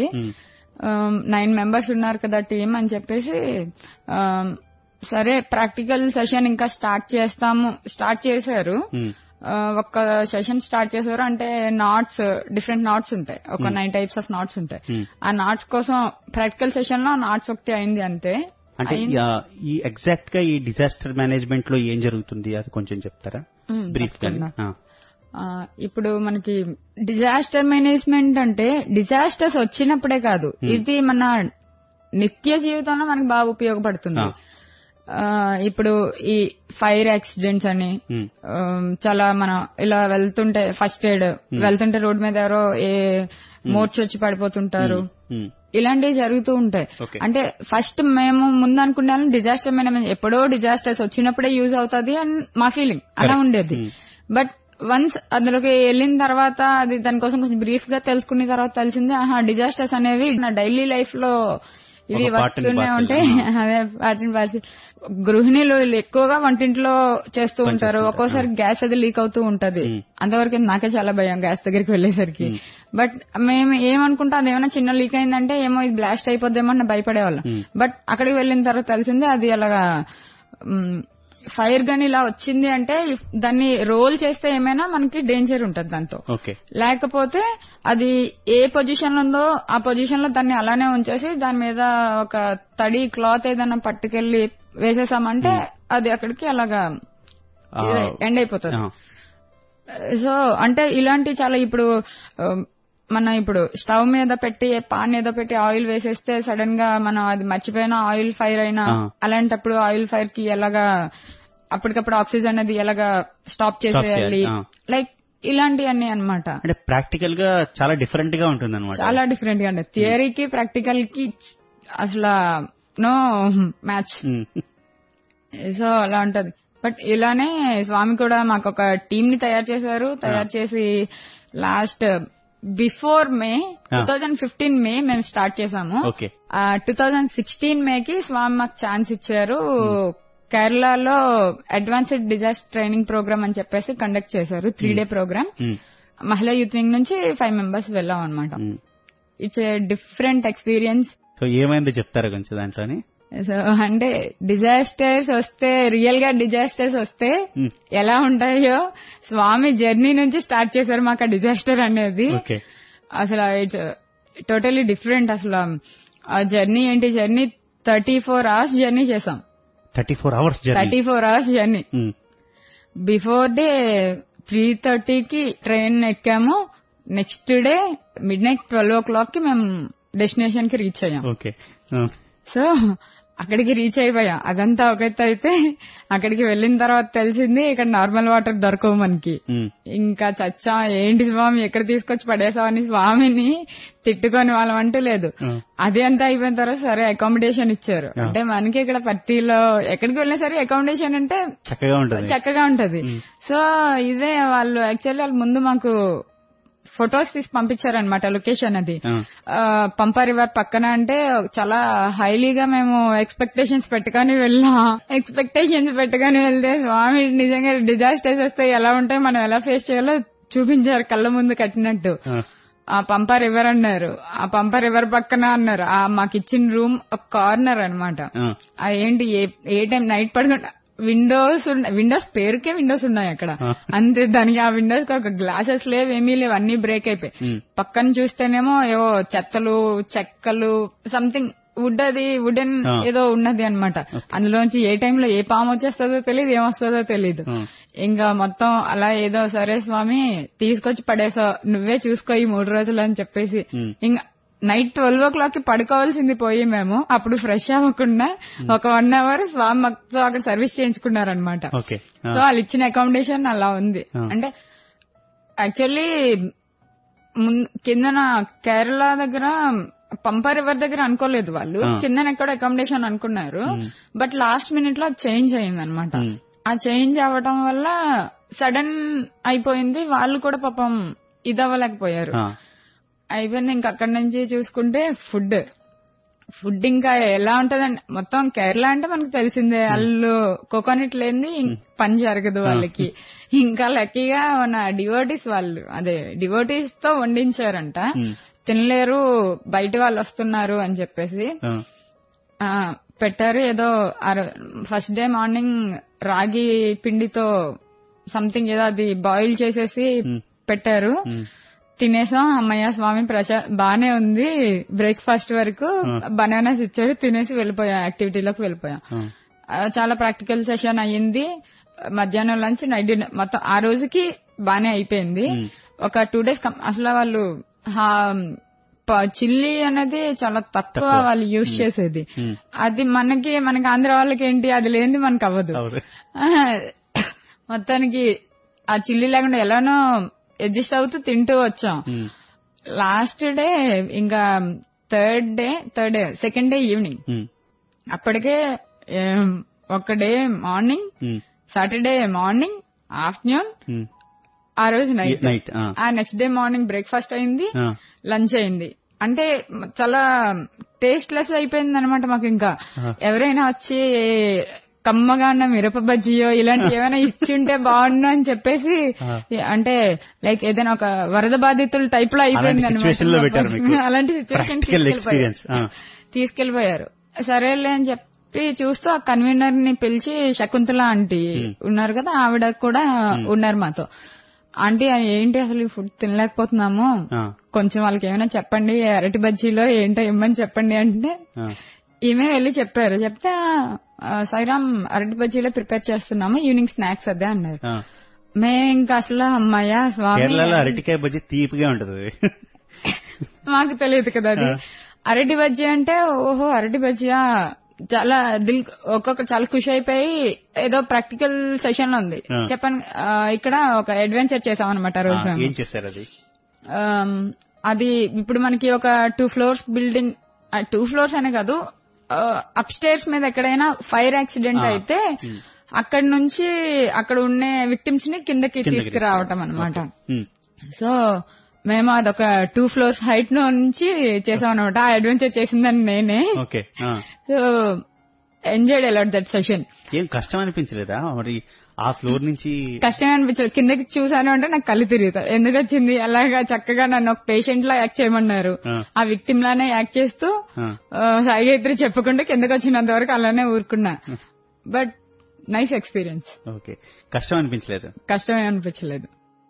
S4: నైన్ మెంబర్స్ ఉన్నారు కదా టీం అని చెప్పేసి um, సరే ప్రాక్టికల్ సెషన్ ఇంకా స్టార్ట్ చేస్తాము స్టార్ట్ చేశారు ఆ, ఒక్క సెషన్ స్టార్ట్ చేశారు అంటే నాట్స్ డిఫరెంట్ నాట్స్ ఉంటాయి ఒక నైన్ టైప్స్ ఆఫ్ నాట్స్ ఉంటాయి ఆ నాట్స్ కోసం ప్రాక్టికల్ సెషన్ లో నాట్స్ ఒకటి అయింది అంతే
S3: అంటే
S4: అయింది.
S3: ఆ, ఈ ఎగ్జాక్ట్ గా ఈ డిజాస్టర్ మేనేజ్మెంట్ లో ఏం జరుగుతుంది అది కొంచెం చెప్తారా
S4: మ్మ్,
S3: బ్రీఫ్ గాని
S4: తప్పకుండా. ఆ, ఇప్పుడు మనకి డిజాస్టర్ మేనేజ్మెంట్ అంటే డిజాస్టర్స్ వచ్చినప్పుడే కాదు ఇది మన నిత్య జీవితంలో మనకి బాగా ఉపయోగపడుతుంది
S3: ఆ.
S4: ఆ, ఇప్పుడు ఈ ఫైర్ యాక్సిడెంట్స్ అని ఆ, చాలా మనం ఇలా వెళ్తుంటే ఫస్ట్ ఎయిడ్ వెళ్తుంటే రోడ్ మీద ఎవరో ఏ మోర్చి వచ్చి పడిపోతుంటారు ఇలాంటివి జరుగుతూ ఉంటాయి
S3: Okay.
S4: అంటే ఫస్ట్ మేము ముందు అనుకున్నాం డిజాస్టర్ మేనేజ్మెంట్ ఎప్పుడో డిజాస్టర్స్ వచ్చినప్పుడే యూజ్ అవుతుంది అని మా ఫీలింగ్ అలా
S3: Correct.
S4: ఉండేది
S3: Hmm.
S4: బట్ వన్స్ అందులోకి వెళ్ళిన తర్వాత అది దానికోసం కొంచెం బ్రీఫ్ గా తెలుసుకున్న తర్వాత తెలిసింది ఆహా డిజాస్టర్స్ అనేవి నా డైలీ లైఫ్ లో ఇవి
S3: ఒక part and
S4: వస్తూనే
S3: parcel.
S4: ఉంటాయి అదే పార్టీ పార్సల్ గృహిణులు వీళ్ళు ఎక్కువగా వంటింట్లో చేస్తూ ఉంటారు
S3: పనిచేస్తుంటారు.
S4: ఒక్కోసారి గ్యాస్ అది లీక్ అవుతూ ఉంటది
S3: Hmm.
S4: అంతవరకు నాకే చాలా భయం గ్యాస్ దగ్గరికి వెళ్ళేసరికి బట్ మేము ఏమనుకుంటాం అదేమైనా చిన్న లీక్ అయిందంటే ఏమో ఇది బ్లాస్ట్ అయిపోద్దేమో అని భయపడేవాళ్ళం
S3: Hmm.
S4: బట్ అక్కడికి వెళ్ళిన తర్వాత తెలిసింది అది అలాగా ఫైర్ గన్ ఇలా వచ్చింది అంటే if దాన్ని రోల్ చేస్తే ఏమైనా మనకి డేంజర్ ఉంటది దాంతో
S3: ఓకే
S4: లేకపోతే అది ఏ పొజిషన్ లో ఉందో ఆ పొజిషన్ లో దాన్ని అలానే ఉంచేసి దాని మీద ఒక తడి క్లాత్ ఏదైనా పట్టుకెళ్లి వేసేసామంటే అది అక్కడికి అలాగా ఎండ్ అయిపోతుంది సో అంటే ఇలాంటి చాలా ఇప్పుడు ఆ, మన ఇప్పుడు స్టవ్ మీద పెట్టి పాన్ ఏదో పెట్టి ఆయిల్ వేసేస్తే సడన్ గా మనం అది మర్చిపోయినా ఆయిల్ ఫైర్ అయినా
S3: ఆ.
S4: అలాంటప్పుడు ఆయిల్ ఫైర్ కి ఎలాగా అప్పటికప్పుడు ఆక్సిజన్ అది ఎలాగా స్టాప్ చేసేయాలి
S3: చేయాలి, ఆ.
S4: లైక్ ఇలాంటివన్నీ అన్నమాట
S3: అంటే ప్రాక్టికల్ గా చాలా డిఫరెంట్ గా ఉంటుంది అనమాట
S4: చాలా డిఫరెంట్ గా ఉంటుంది థియరీకి ప్రాక్టికల్ కి అసలు నో మ్యాచ్ సో అలా ఉంటది బట్ ఇలానే స్వామి కూడా మాకు ఒక టీమ్ ని తయారు చేశారు తయారు చేసి last before May two thousand fifteen May మేము స్టార్ట్ చేసాము
S3: ఓకే
S4: టూ థౌజండ్ సిక్స్టీన్ మేకి స్వామి మాకు ఛాన్స్ ఇచ్చారు కేరళలో అడ్వాన్స్డ్ డిజాస్టర్ ట్రైనింగ్ ప్రోగ్రామ్ అని చెప్పేసి కండక్ట్ చేశారు త్రీ డే ప్రోగ్రామ్ మహిళా యూత్ వింగ్ నుంచి ఫైవ్ మెంబర్స్ వెళ్ళాం అనమాట ఇట్స్ డిఫరెంట్ ఎక్స్పీరియన్స్
S3: సో ఏమైందో చెప్తారా కొంచెం దాంట్లోని
S4: సో అంటే డిజాస్టర్స్ వస్తే రియల్ గా డిజాస్టర్స్ వస్తే
S3: Hmm.
S4: ఎలా ఉంటాయో స్వామి జర్నీ నుంచి స్టార్ట్ చేశారు మాకు ఆ డిజాస్టర్ అనేది
S3: ఓకే
S4: అసలు ఇట్స్ టోటలీ డిఫరెంట్ అసలు ఆ జర్నీ ఏంటి journey thirty four hours journey చేసాం
S3: thirty four hours journey
S4: thirty four hours journey before day three థర్టీకి ట్రైన్ ఎక్కాము next day midnight twelve o'clock కి మేము డెస్టినేషన్ కి రీచ్ అయ్యాం
S3: ఓకే
S4: సో అక్కడికి రీచ్ అయిపోయాం అదంతా ఒక ఎత్తు అయితే అక్కడికి వెళ్ళిన తర్వాత తెలిసింది ఇక్కడ నార్మల్ వాటర్ దొరకవు మనకి ఇంకా చచ్చా ఏంటి స్వామి ఎక్కడ తీసుకొచ్చి పడేసావని స్వామిని తిట్టుకొని వాళ్ళం అంటూ లేదు అది అంతా అయిపోయిన తర్వాత సరే అకామిడేషన్ ఇచ్చారు
S3: ఆ.
S4: అంటే మనకి ఇక్కడ పత్తిలో ఎక్కడికి వెళ్ళినా సరే అకామిడేషన్ అంటే
S3: చక్కగా ఉంటుంది
S4: చక్కగా ఉంటది సో ఇదే వాళ్ళు యాక్చువల్లీ వాళ్ళు ముందు మాకు ఫొటోస్ తీసి పంపించారనమాట లొకేషన్ అది
S3: ఆ.
S4: ఆ, పంపా రివర్ పక్కన అంటే చాలా హైలీగా మేము ఎక్స్పెక్టేషన్స్ పెట్టుకొని వెళ్ళాం ఎక్స్పెక్టేషన్స్ పెట్టుకొని వెళ్తే స్వామి నిజంగా డిజాస్టర్స్ వస్తే ఎలా ఉంటాయి మనం ఎలా ఫేస్ చేయాలో చూపించారు కళ్ళ ముందు కట్టినట్టు
S3: ఆ,
S4: ఆ పంప రివర్ అన్నారు ఆ పంప రివర్ పక్కన అన్నారు ఆ మాకు ఇచ్చిన రూమ్ ఒక కార్నర్ అన్నమాట
S3: ఆ,
S4: ఆ ఏంటి ఏ ఏ టైం నైట్ పడుకుంటా విండోస్ విండోస్ పేరుకే విండోస్ ఉన్నాయి అక్కడ
S3: ఆ.
S4: అంతే దానికి ఆ విండోస్ కి ఒక గ్లాసెస్ లేవు ఏమీ లేవు అన్ని బ్రేక్ అయిపోయి
S3: ఉమ్,
S4: పక్కన చూస్తేనేమో ఏవో చెత్తలు చెక్కలు సంథింగ్ వుడ్ అది వుడెన్
S3: ఆ.
S4: ఏదో ఉన్నది అన్నమాట అందులోంచి ఏ టైంలో ఏ పాము వచ్చేస్తుందో తెలియదు ఏమొస్తుందో తెలియదు
S3: ఆ,
S4: ఇంకా మొత్తం అలా ఏదో సరే స్వామి తీసుకొచ్చి పడేసా నువ్వే చూసుకో ఈ మూడు రోజులు అని చెప్పేసి
S3: ఉమ్.
S4: ఇంకా నైట్ ట్వెల్వ్ ఓ క్లాక్ కి పడుకోవాల్సింది పోయి మేము అప్పుడు ఫ్రెష్ అవ్వకుండా ఒక వన్ అవర్ స్వామి మాతో అక్కడ సర్వీస్ చేయించుకున్నారనమాట
S3: ఓకే ఆ,
S4: సో వాళ్ళు ఇచ్చిన అకామిడేషన్ అలా ఉంది
S3: ఆ.
S4: అంటే యాక్చువల్లీ కిందన కేరళ దగ్గర పంప రివర్ దగ్గర అనుకోలేదు వాళ్ళు
S3: ఆ.
S4: కిందన ఎక్కడ అకామిడేషన్ అనుకున్నారు బట్ లాస్ట్ మినిట్ లో చేంజ్ అయింది అనమాట
S3: ఉమ్,
S4: ఆ చేంజ్ అవ్వటం వల్ల సడన్ అయిపోయింది వాళ్ళు కూడా పాపం ఇదవ్వలేకపోయారు
S3: ఆ,
S4: అయిపోయింది ఇంకా అక్కడి నుంచి చూసుకుంటే ఫుడ్ ఫుడ్ ఇంకా ఎలా ఉంటదండి మొత్తం కేరళ అంటే మనకు తెలిసిందే వాళ్ళు కోకోనట్ లేని పని జరగదు వాళ్ళకి ఇంకా లక్కీగా మన డివోటీస్ వాళ్ళు అదే డివోటీస్ తో వండించారంట
S3: ఉమ్,
S4: తినలేరు బయట వాళ్ళు వస్తున్నారు అని చెప్పేసి
S3: ఆ,
S4: ఆ పెట్టారు ఏదో ఫస్ట్ డే మార్నింగ్ రాగి పిండితో సంథింగ్ ఏదో అది బాయిల్ చేసేసి
S3: ఉమ్,
S4: పెట్టారు
S3: ఉమ్,
S4: తినేసాం అమ్మయ్య స్వామి ప్రశా బానే ఉంది బ్రేక్ఫాస్ట్ వరకు బనానాస్ ఇచ్చారు తినేసి వెళ్ళిపోయాం యాక్టివిటీలోకి వెళ్ళిపోయాం
S3: ఆ,
S4: ఆ, చాలా ప్రాక్టికల్ సెషన్ అయ్యింది మధ్యాహ్నం లంచ్ నైట్ డిన్నర్ మొత్తం ఆ రోజుకి బానే అయిపోయింది
S3: ఉమ్.
S4: ఒక టూ డేస్ అసలు వాళ్ళు చిల్లీ అనేది చాలా తక్కువ వాళ్ళు యూజ్ చేసేది
S3: ఉమ్.
S4: అది మనకి మనకి ఆంధ్ర వాళ్ళకి ఏంటి అది లేనిది మనకు అవ్వదు
S3: అవును
S4: మొత్తానికి ఆ చిల్లీ లేకుండా ఎలానో అడ్జస్ట్ అవుతూ తింటూ వచ్చాం
S3: ఉమ్,
S4: లాస్ట్ డే ఇంకా third day third day second day evening
S3: um,
S4: అప్పటికే ఏం, ఒక day morning
S3: um,
S4: Saturday morning afternoon
S3: um.
S4: ఆ రోజు నైట్
S3: నైట్ ఆ,
S4: ఆ నెక్స్ట్ డే మార్నింగ్ బ్రేక్ఫాస్ట్ అయింది
S3: ఆ,
S4: లంచ్ అయింది అంటే చాలా టేస్ట్ లెస్ అయిపోయింది అనమాట మాకు ఇంకా ఎవరైనా వచ్చి కమ్మగా ఉన్న మిరప బజ్జియో ఇలాంటి ఏమైనా ఇచ్చి ఉంటే బాగుండు అని చెప్పేసి అంటే లైక్ ఏదైనా ఒక వరద బాధితుల టైప్ లో అయిపోయింది
S3: అలాంటి situation లో పెట్టారు మీకు.
S4: అనమాట అలాంటి సిచ్యువేషన్
S3: Practical experience. ఆ.
S4: తీసుకెళ్లిపోయారు సరేలే అని చెప్పి చూస్తూ ఆ కన్వీనర్ ని పిలిచి శకుంతల ఆంటీ ఉన్నారు కదా ఆవిడ కూడా ఉన్నారు మాతో ఆంటీ ఏంటి అసలు ఈ ఫుడ్ తినలేకపోతున్నాము
S3: ఆ,
S4: కొంచెం వాళ్ళకి ఏమైనా చెప్పండి అరటి బజ్జీలో ఏంటో ఇమ్మని చెప్పండి అంటే
S3: ఆ,
S4: ఈమె వెళ్ళి చెప్పారు చెప్తే "ఆ, సాయిరామ్ అరటి బజ్జీలో ప్రిపేర్ చేస్తున్నాము ఈవినింగ్ స్నాక్స్ అదే అన్నారు
S3: ఆ.
S4: మేము ఇంకా అసలు అమ్మాయ స్వామి
S3: కేరళలో అరటికాయ బజ్జీ తీపిగా ఉంటది
S4: మాకు తెలియదు కదా అది అరటి బజ్జీ అంటే ఓహో అరటి బజ్జియా చాలా దిల్ ఒక్కొక్క చాలా ఖుషి అయిపోయి ఏదో ప్రాక్టికల్ సెషన్ లో ఉంది
S3: ఆ.
S4: చెప్పండి ఆ, ఇక్కడ ఒక అడ్వెంచర్ చేసాం అనమాట
S3: ఆ,
S4: రోజు మేము
S3: ఏం చేశారు అది
S4: ఆమ్, అది ఇప్పుడు మనకి ఒక two floors building two floors అనే కాదు అప్ స్టేర్స్ మీద ఎక్కడైనా ఫైర్ యాక్సిడెంట్
S3: ఆ.
S4: అయితే అక్కడ నుంచి అక్కడ ఉండే విక్టిమ్స్ ని కిందకి
S3: కిందకి
S4: తీసుకురావటం అనమాట
S3: ఉమ్,
S4: సో మేము అదొక టూ ఫ్లోర్స్ హైట్ నుంచి చేసాం అనమాట ఆ అడ్వెంచర్ చేసిందని నేనే
S3: ఓకే ఆ.
S4: So enjoyed a lot that session
S3: ఏం కష్టం అనిపించలేదా మరి ఆ ఫ్లోర్ నుంచి
S4: కష్టంగా అనిపించదు కిందకి చూసాను అంటే నాకు కళ్ళు తిరుగుతాయి ఎందుకు వచ్చింది అలాగా చక్కగా నన్ను ఒక పేషెంట్ లా యాక్ట్ చేయమన్నారు
S3: ఆ.
S4: ఆ విక్టిమ్ లానే యాక్ట్ చేస్తూ
S3: ఆ,
S4: ఆ, సాయిగాయత్రి చెప్పకుండా కిందకి వచ్చినంత వరకు అలానే ఊరుకున్నా బట్ నైస్ ఎక్స్పీరియన్స్
S3: ఓకే కష్టం అనిపించలేదు
S4: కష్టమే అనిపించలేదు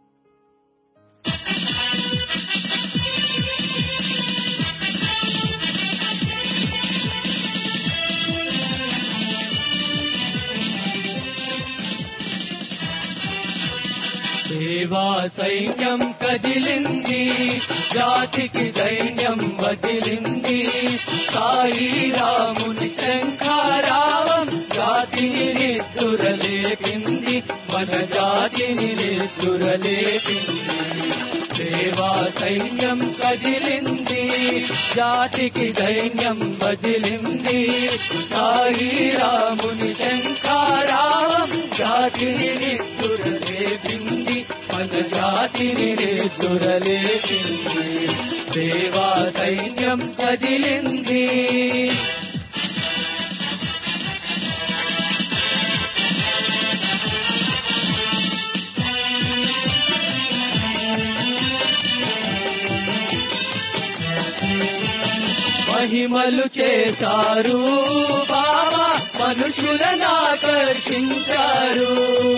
S5: సేవా సైన్యం కదిలింది జాతికి ధైర్యం వదిలింది సాయి రాముని శంఖారావం జాతిని నిద్దురలేపింది మన జాతిని నిద్దురలేపింది సేవా సైన్యం కదిలింది జాతికి ధైర్యం వదిలింది సాయి రాముని శంఖారావం జాతిని నిద్దురలేపింది మన జాతిని నిద్దురలేపింది సేవా సైన్యం కదిలింది మహిమలు చేశారు బాబా మనుషులను ఆకర్షించారు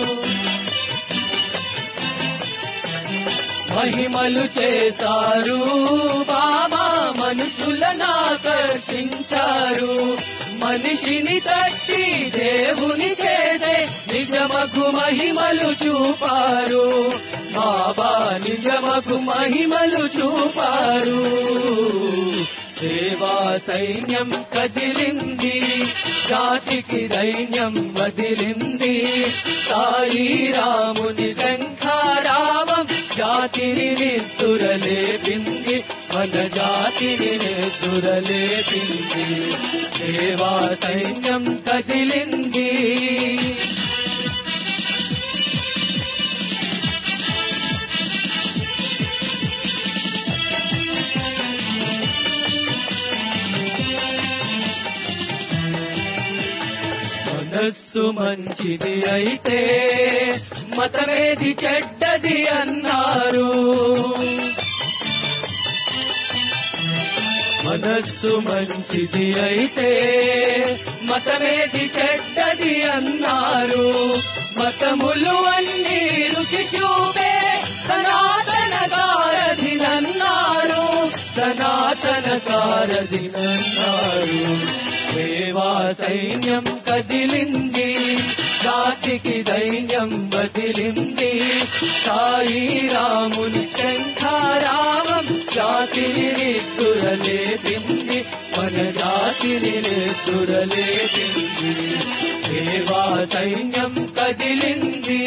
S5: మహిమలు చేశారు బాబా మనుషులను ఆకర్షించారు మనిషిని తట్టి దేవుని చేసే నిజమకు మహిమలు చూపారు బాబా నిజమకు మహిమలు చూపారు దేవా సైన్యం కదిలింది జాతికి దైన్యం వదిలింది సాయి రాముని శంఖారావం జాతిని నిద్దురలేపింది మన జాతిని నిద్దురలేపింది దేవా సైన్యం కదిలింది మనస్సు మంచిది అయితే మతమేది చెడ్డది అన్నారు మనస్సు మంచిది అయితే మతమేది చెడ్డది అన్నారు మతములు అన్ని రుచి చూపే సనాతన సారథినన్నారు సనాతన సారథినన్నారు దేవా సైన్యం కదిలింది జాతికి దైన్యం వదిలింది సాయి రాముని శంఖారామం జాతిని నిద్దురలేపింది మన జాతిని నిద్దురలేపింది దేవా సైన్యం కదిలింది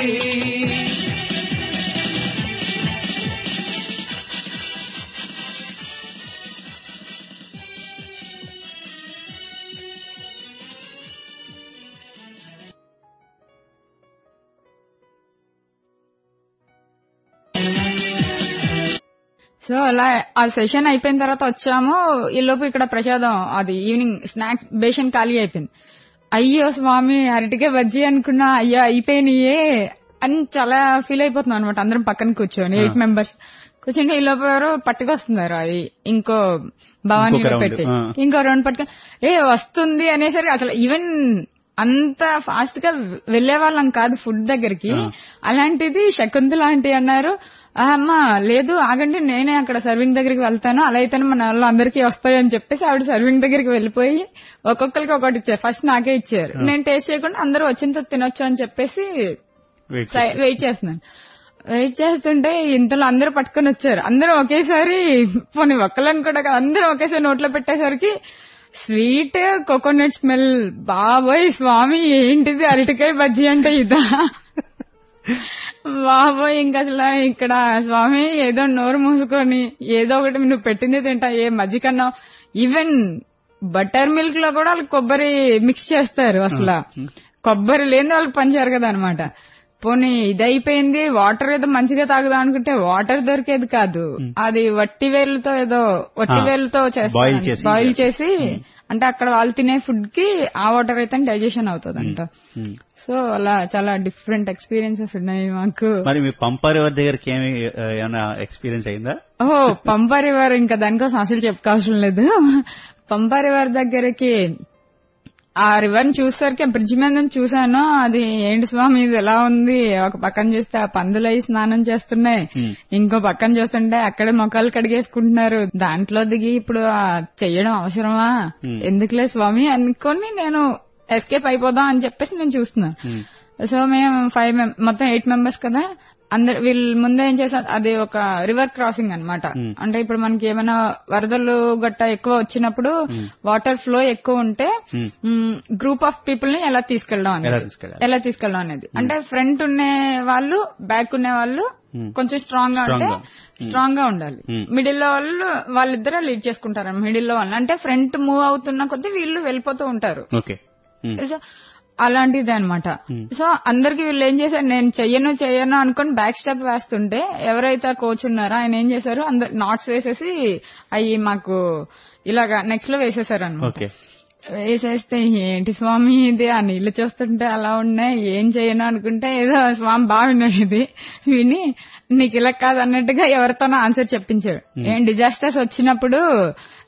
S4: సో అలా ఆ సెషన్ అయిపోయిన తర్వాత వచ్చాము ఈలోపు ఇక్కడ ప్రసాదం అది ఈవినింగ్ స్నాక్స్ బేషన్ ఖాళీ అయిపోయింది అయ్యో స్వామి అరటికే బజ్జీ అనుకున్నా అయ్యో అయిపోయినాయే అని చాలా ఫీల్ అయిపోతున్నాం అనమాట అందరం పక్కన కూర్చొని ఎయిట్ మెంబర్స్ కూర్చొని ఈ లోపు ఎవరో పట్టుకొస్తున్నారు అది ఇంకో భవానీ
S3: ఇంకొక round,
S4: పెట్టి
S3: ఆ.
S4: ఇంకో రౌండ్ పట్టుకొని ఏ వస్తుంది అనేసరికి అసలు ఈవెన్ అంత ఫాస్ట్ గా వెళ్లే వాళ్ళం కాదు ఫుడ్ దగ్గరికి అలాంటిది శకుంతల ఆంటీ అన్నారు "ఆ, అమ్మా లేదు ఆగండి నేనే అక్కడ సర్వింగ్ దగ్గరికి వెళ్తాను అలా అయితేనే మన వాళ్ళు అందరికీ వస్తాయని చెప్పేసి ఆవిడ సర్వింగ్ దగ్గరికి వెళ్ళిపోయి ఒక్కొక్కరికి ఒకటి ఇచ్చారు ఫస్ట్ నాకే ఇచ్చారు నేను టేస్ట్ చేయకుండా అందరూ వచ్చిన తర్వాత తినొచ్చు అని చెప్పేసి
S3: వెయిట్
S4: ట్రై- వెయిట్ చేస్తున్నాను వెయిట్ చేస్తుంటే ఇంతలో అందరూ పట్టుకొని వచ్చారు అందరూ ఒకేసారి పోనీ ఒక్కలని కూడా కాదు, అందరూ ఒకేసారి నోట్లో పెట్టేసరికి స్వీట్ కోకోనట్ స్మెల్ బాబోయ్ స్వామి ఏంటిది అరటికాయ బజ్జీ అంటే ఇదా బాబోయ్ ఇంకా అసలు ఇక్కడ స్వామి ఏదో నోరు మూసుకొని ఏదో ఒకటి నువ్వు పెట్టింది తింటా ఏ మజ్జిగన్నా ఈవెన్ బటర్ మిల్క్ లో కూడా వాళ్ళు కొబ్బరి మిక్స్ చేస్తారు అసలు కొబ్బరి లేని వాళ్ళకి పంచారు కదా అనమాట పోనీ ఇది అయిపోయింది వాటర్ ఏదో మంచిగా తాగుదాం అనుకుంటే వాటర్ దొరికేది కాదు అది వట్టి వేలుతో ఏదో వట్టి
S3: ఆ,
S4: వేలుతో
S3: boil చేసి
S4: బాయిల్ చేసి అంటే అక్కడ వాళ్ళు తినే ఫుడ్ కి ఆ వాటర్ అయితే డైజెషన్ అవుతుంది అంట
S3: ఉమ్.
S4: సో అలా చాలా డిఫరెంట్ ఎక్స్పీరియన్సెస్ ఉన్నాయి మాకు
S3: మరి మీ పంపర్ ఎవరి దగ్గరికి ఏమి ఆ, ఏమైనా ఎక్స్పీరియన్స్ అయిందా
S4: ఓ పంపా రివర్ ఇంకా దానికోసం అసలు చెప్పుకోవాల్సిన లేదు పంపా రివర్ దగ్గరికి ఆ రివర్ ని చూసేసరికి బ్రిడ్జ్ మీద నుంచి చూశాను అది ఏంటి స్వామి ఇది ఎలా ఉంది ఒక పక్కన చూస్తే ఆ పందులు అయి స్నానం చేస్తున్నాయి
S3: Hmm.
S4: ఇంకో పక్కన చూస్తుంటే అక్కడే మొక్కలు కడిగేసుకుంటున్నారు దాంట్లో దిగి ఇప్పుడు ఆ చెయ్యడం అవసరమా
S3: Hmm.
S4: ఎందుకులే స్వామి అనుకొని నేను ఎస్కేప్ అయిపోదాం అని చెప్పేసి నేను చూస్తున్నాను
S3: ఉమ్.
S4: సో మేము ఫైవ్ మెం- మొత్తం ఎయిట్ మెంబర్స్ కదా అందరు వీళ్ళు ముందే ఏం చేశారు అది ఒక రివర్ క్రాసింగ్ అన్నమాట
S3: Hmm.
S4: అంటే ఇప్పుడు మనకి ఏమైనా వరదలు గట్ట ఎక్కువ వచ్చినప్పుడు వాటర్ ఫ్లో ఎక్కువ ఉంటే
S3: Hmm.
S4: గ్రూప్ ఆఫ్ పీపుల్ ని ఎలా తీసుకెళ్ళడం
S3: ఎలా
S4: అనేది
S3: తీసుకెళ్ళాలి?
S4: ఎలా తీసుకెళ్ళడం అనేది అంటే ఫ్రంట్ ఉండే వాళ్ళు బ్యాక్ ఉండే వాళ్ళు
S3: Hmm.
S4: కొంచెం స్ట్రాంగ్ గా ఉంటే
S3: Strong గా.
S4: స్ట్రాంగ్ గా ఉండాలి
S3: Hmm.
S4: మిడిల్ లో వాళ్ళు వాళ్ళిద్దరే లీడ్ చేసుకుంటారు మిడిల్ లో వాళ్ళు అంటే ఫ్రంట్ మూవ్ అవుతున్న కొద్దీ వీళ్ళు వెళ్ళిపోతూ ఉంటారు
S3: ఓకే ఉమ్.
S4: సో అలాంటిది అనమాట సో అందరికి వీళ్ళు ఏం చేశారు నేను చెయ్యను చెయ్యను అనుకుని బ్యాక్ స్టెప్ వేస్తుంటే ఎవరైతే కోచ్ ఉన్నారో ఆయన ఏం చేశారు అందరు నాట్స్ వేసేసి అవి మాకు ఇలాగా నెక్స్ట్ లో వేసేసారు అనమాట
S3: ఓకే
S4: వేసేస్తే ఏంటి స్వామి ఇది ఆ నీళ్లు చూస్తుంటే అలా ఉన్నాయి ఏం చేయను అనుకుంటే ఏదో స్వామి బాగా విన్నాడు ఇది విని నీకు ఇలా కాదు అన్నట్టుగా ఎవరితోనో ఆన్సర్ చెప్పించాడు ఏం డిజాస్టర్స్ వచ్చినప్పుడు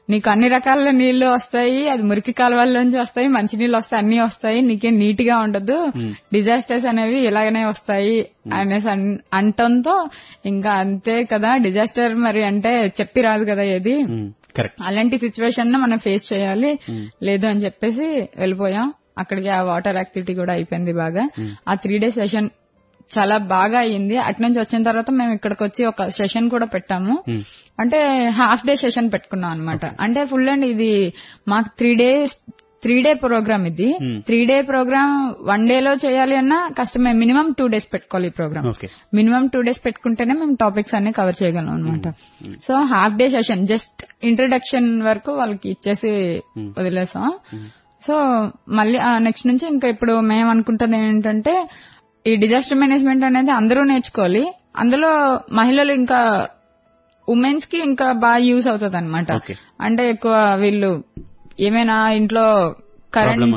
S4: నీకు అన్ని రకాల నీళ్లు వస్తాయి అది మురికి కాలువల్లోంచి వస్తాయి మంచి నీళ్ళు వస్తాయి అన్ని వస్తాయి నీకేం నీట్ గా ఉండదు డిజాస్టర్స్ అనేవి ఇలాగనే వస్తాయి అనేసి అన్- అంటంతో ఇంకా అంతే కదా డిజాస్టర్ మరి అంటే చెప్పి రాదు కదా ఏది
S3: కరెక్ట్
S4: అలాంటి సిచ్యువేషన్ మనం ఫేస్ చేయాలి లేదు అని చెప్పేసి వెళ్ళిపోయాం అక్కడికి ఆ వాటర్ యాక్టివిటీ కూడా అయిపోయింది బాగా ఆ త్రీ డేస్ సెషన్ చాలా బాగా అయ్యింది అటు నుంచి వచ్చిన తర్వాత మేము ఇక్కడికి వచ్చి ఒక సెషన్ కూడా పెట్టాము అంటే హాఫ్ డే సెషన్ పెట్టుకున్నాం అనమాట అంటే ఫుల్ అండ్ ఇది మాకు three days three day programme ఇది three day programme one day లో చేయాలి అన్నా కష్టమే మినిమం టూ డేస్ పెట్టుకోవాలి ఈ programme
S3: okay
S4: minimum two days పెట్టుకుంటేనే మేము టాపిక్స్ అన్ని కవర్ చేయగలం అనమాట so half day session just introduction వరకు వాళ్ళకి ఇచ్చేసి వదిలేసాం సో మళ్ళీ నెక్స్ట్ నుంచి ఇంకా ఇప్పుడు మేము అనుకుంటుంది ఏంటంటే ఈ డిజాస్టర్ మేనేజ్మెంట్ అనేది అందరూ నేర్చుకోవాలి అందులో మహిళలు ఇంకా ఉమెన్స్ కి ఇంకా బాగా యూజ్ అవుతుంది అనమాట
S3: Okay.
S4: అంటే ఎక్కువ వీళ్ళు ఏమైనా ఇంట్లో కరెంట్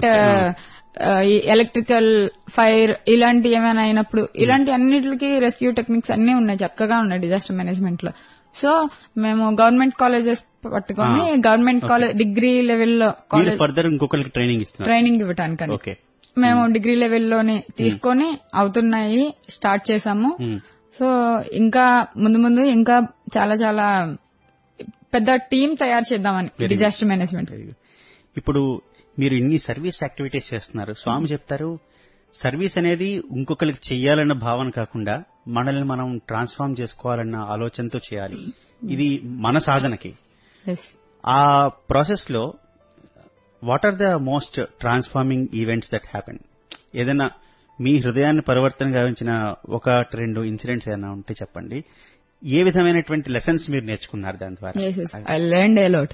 S4: ఎలక్ట్రికల్ ఫైర్ ఇలాంటి ఏమైనా అయినప్పుడు ఇలాంటి అన్నిటికి రెస్క్యూ టెక్నిక్స్ అన్ని ఉన్నాయి చక్కగా ఉన్నాయి డిజాస్టర్ మేనేజ్మెంట్ లో సో మేము గవర్నమెంట్ కాలేజెస్ పట్టుకొని
S3: Ah.
S4: గవర్నమెంట్ కాలేజ్ డిగ్రీ లెవెల్లో
S3: మీరు
S4: కాలేజ్
S3: ఫర్దర్ ఇంకొకరికి ట్రైనింగ్ ఇస్తున్నారు
S4: ట్రైనింగ్ ఇవ్వటానికి
S3: ఓకే
S4: మేము డిగ్రీ లెవెల్లోనే తీసుకొని అవుతున్నాయి స్టార్ట్ చేసాము సో ఇంకా ముందు ముందు ఇంకా చాలా చాలా పెద్ద టీం తయారు చేద్దామని
S3: Very good.
S4: డిజాస్టర్ మేనేజ్మెంట్
S3: ఇప్పుడు మీరు ఇన్ని సర్వీస్ యాక్టివిటీస్ చేస్తున్నారు స్వామి చెప్తారు సర్వీస్ అనేది ఇంకొకరికి చెయ్యాలన్న భావన కాకుండా మనల్ని మనం ట్రాన్స్ఫార్మ్ చేసుకోవాలన్న ఆలోచనతో చేయాలి ఇది మన సాధనకి ఆ ప్రాసెస్ లో what are the most transforming events that happen ఏదైనా మీ హృదయాన్ని పరివర్తన గావించిన ఒక రెండు ఇన్సిడెంట్స్ ఏదైనా ఉంటే చెప్పండి ఏ విధమైనటువంటి లెసన్స్ మీరు నేర్చుకున్నారు దాని ద్వారా
S4: ఐ లెర్న్ ఎలోట్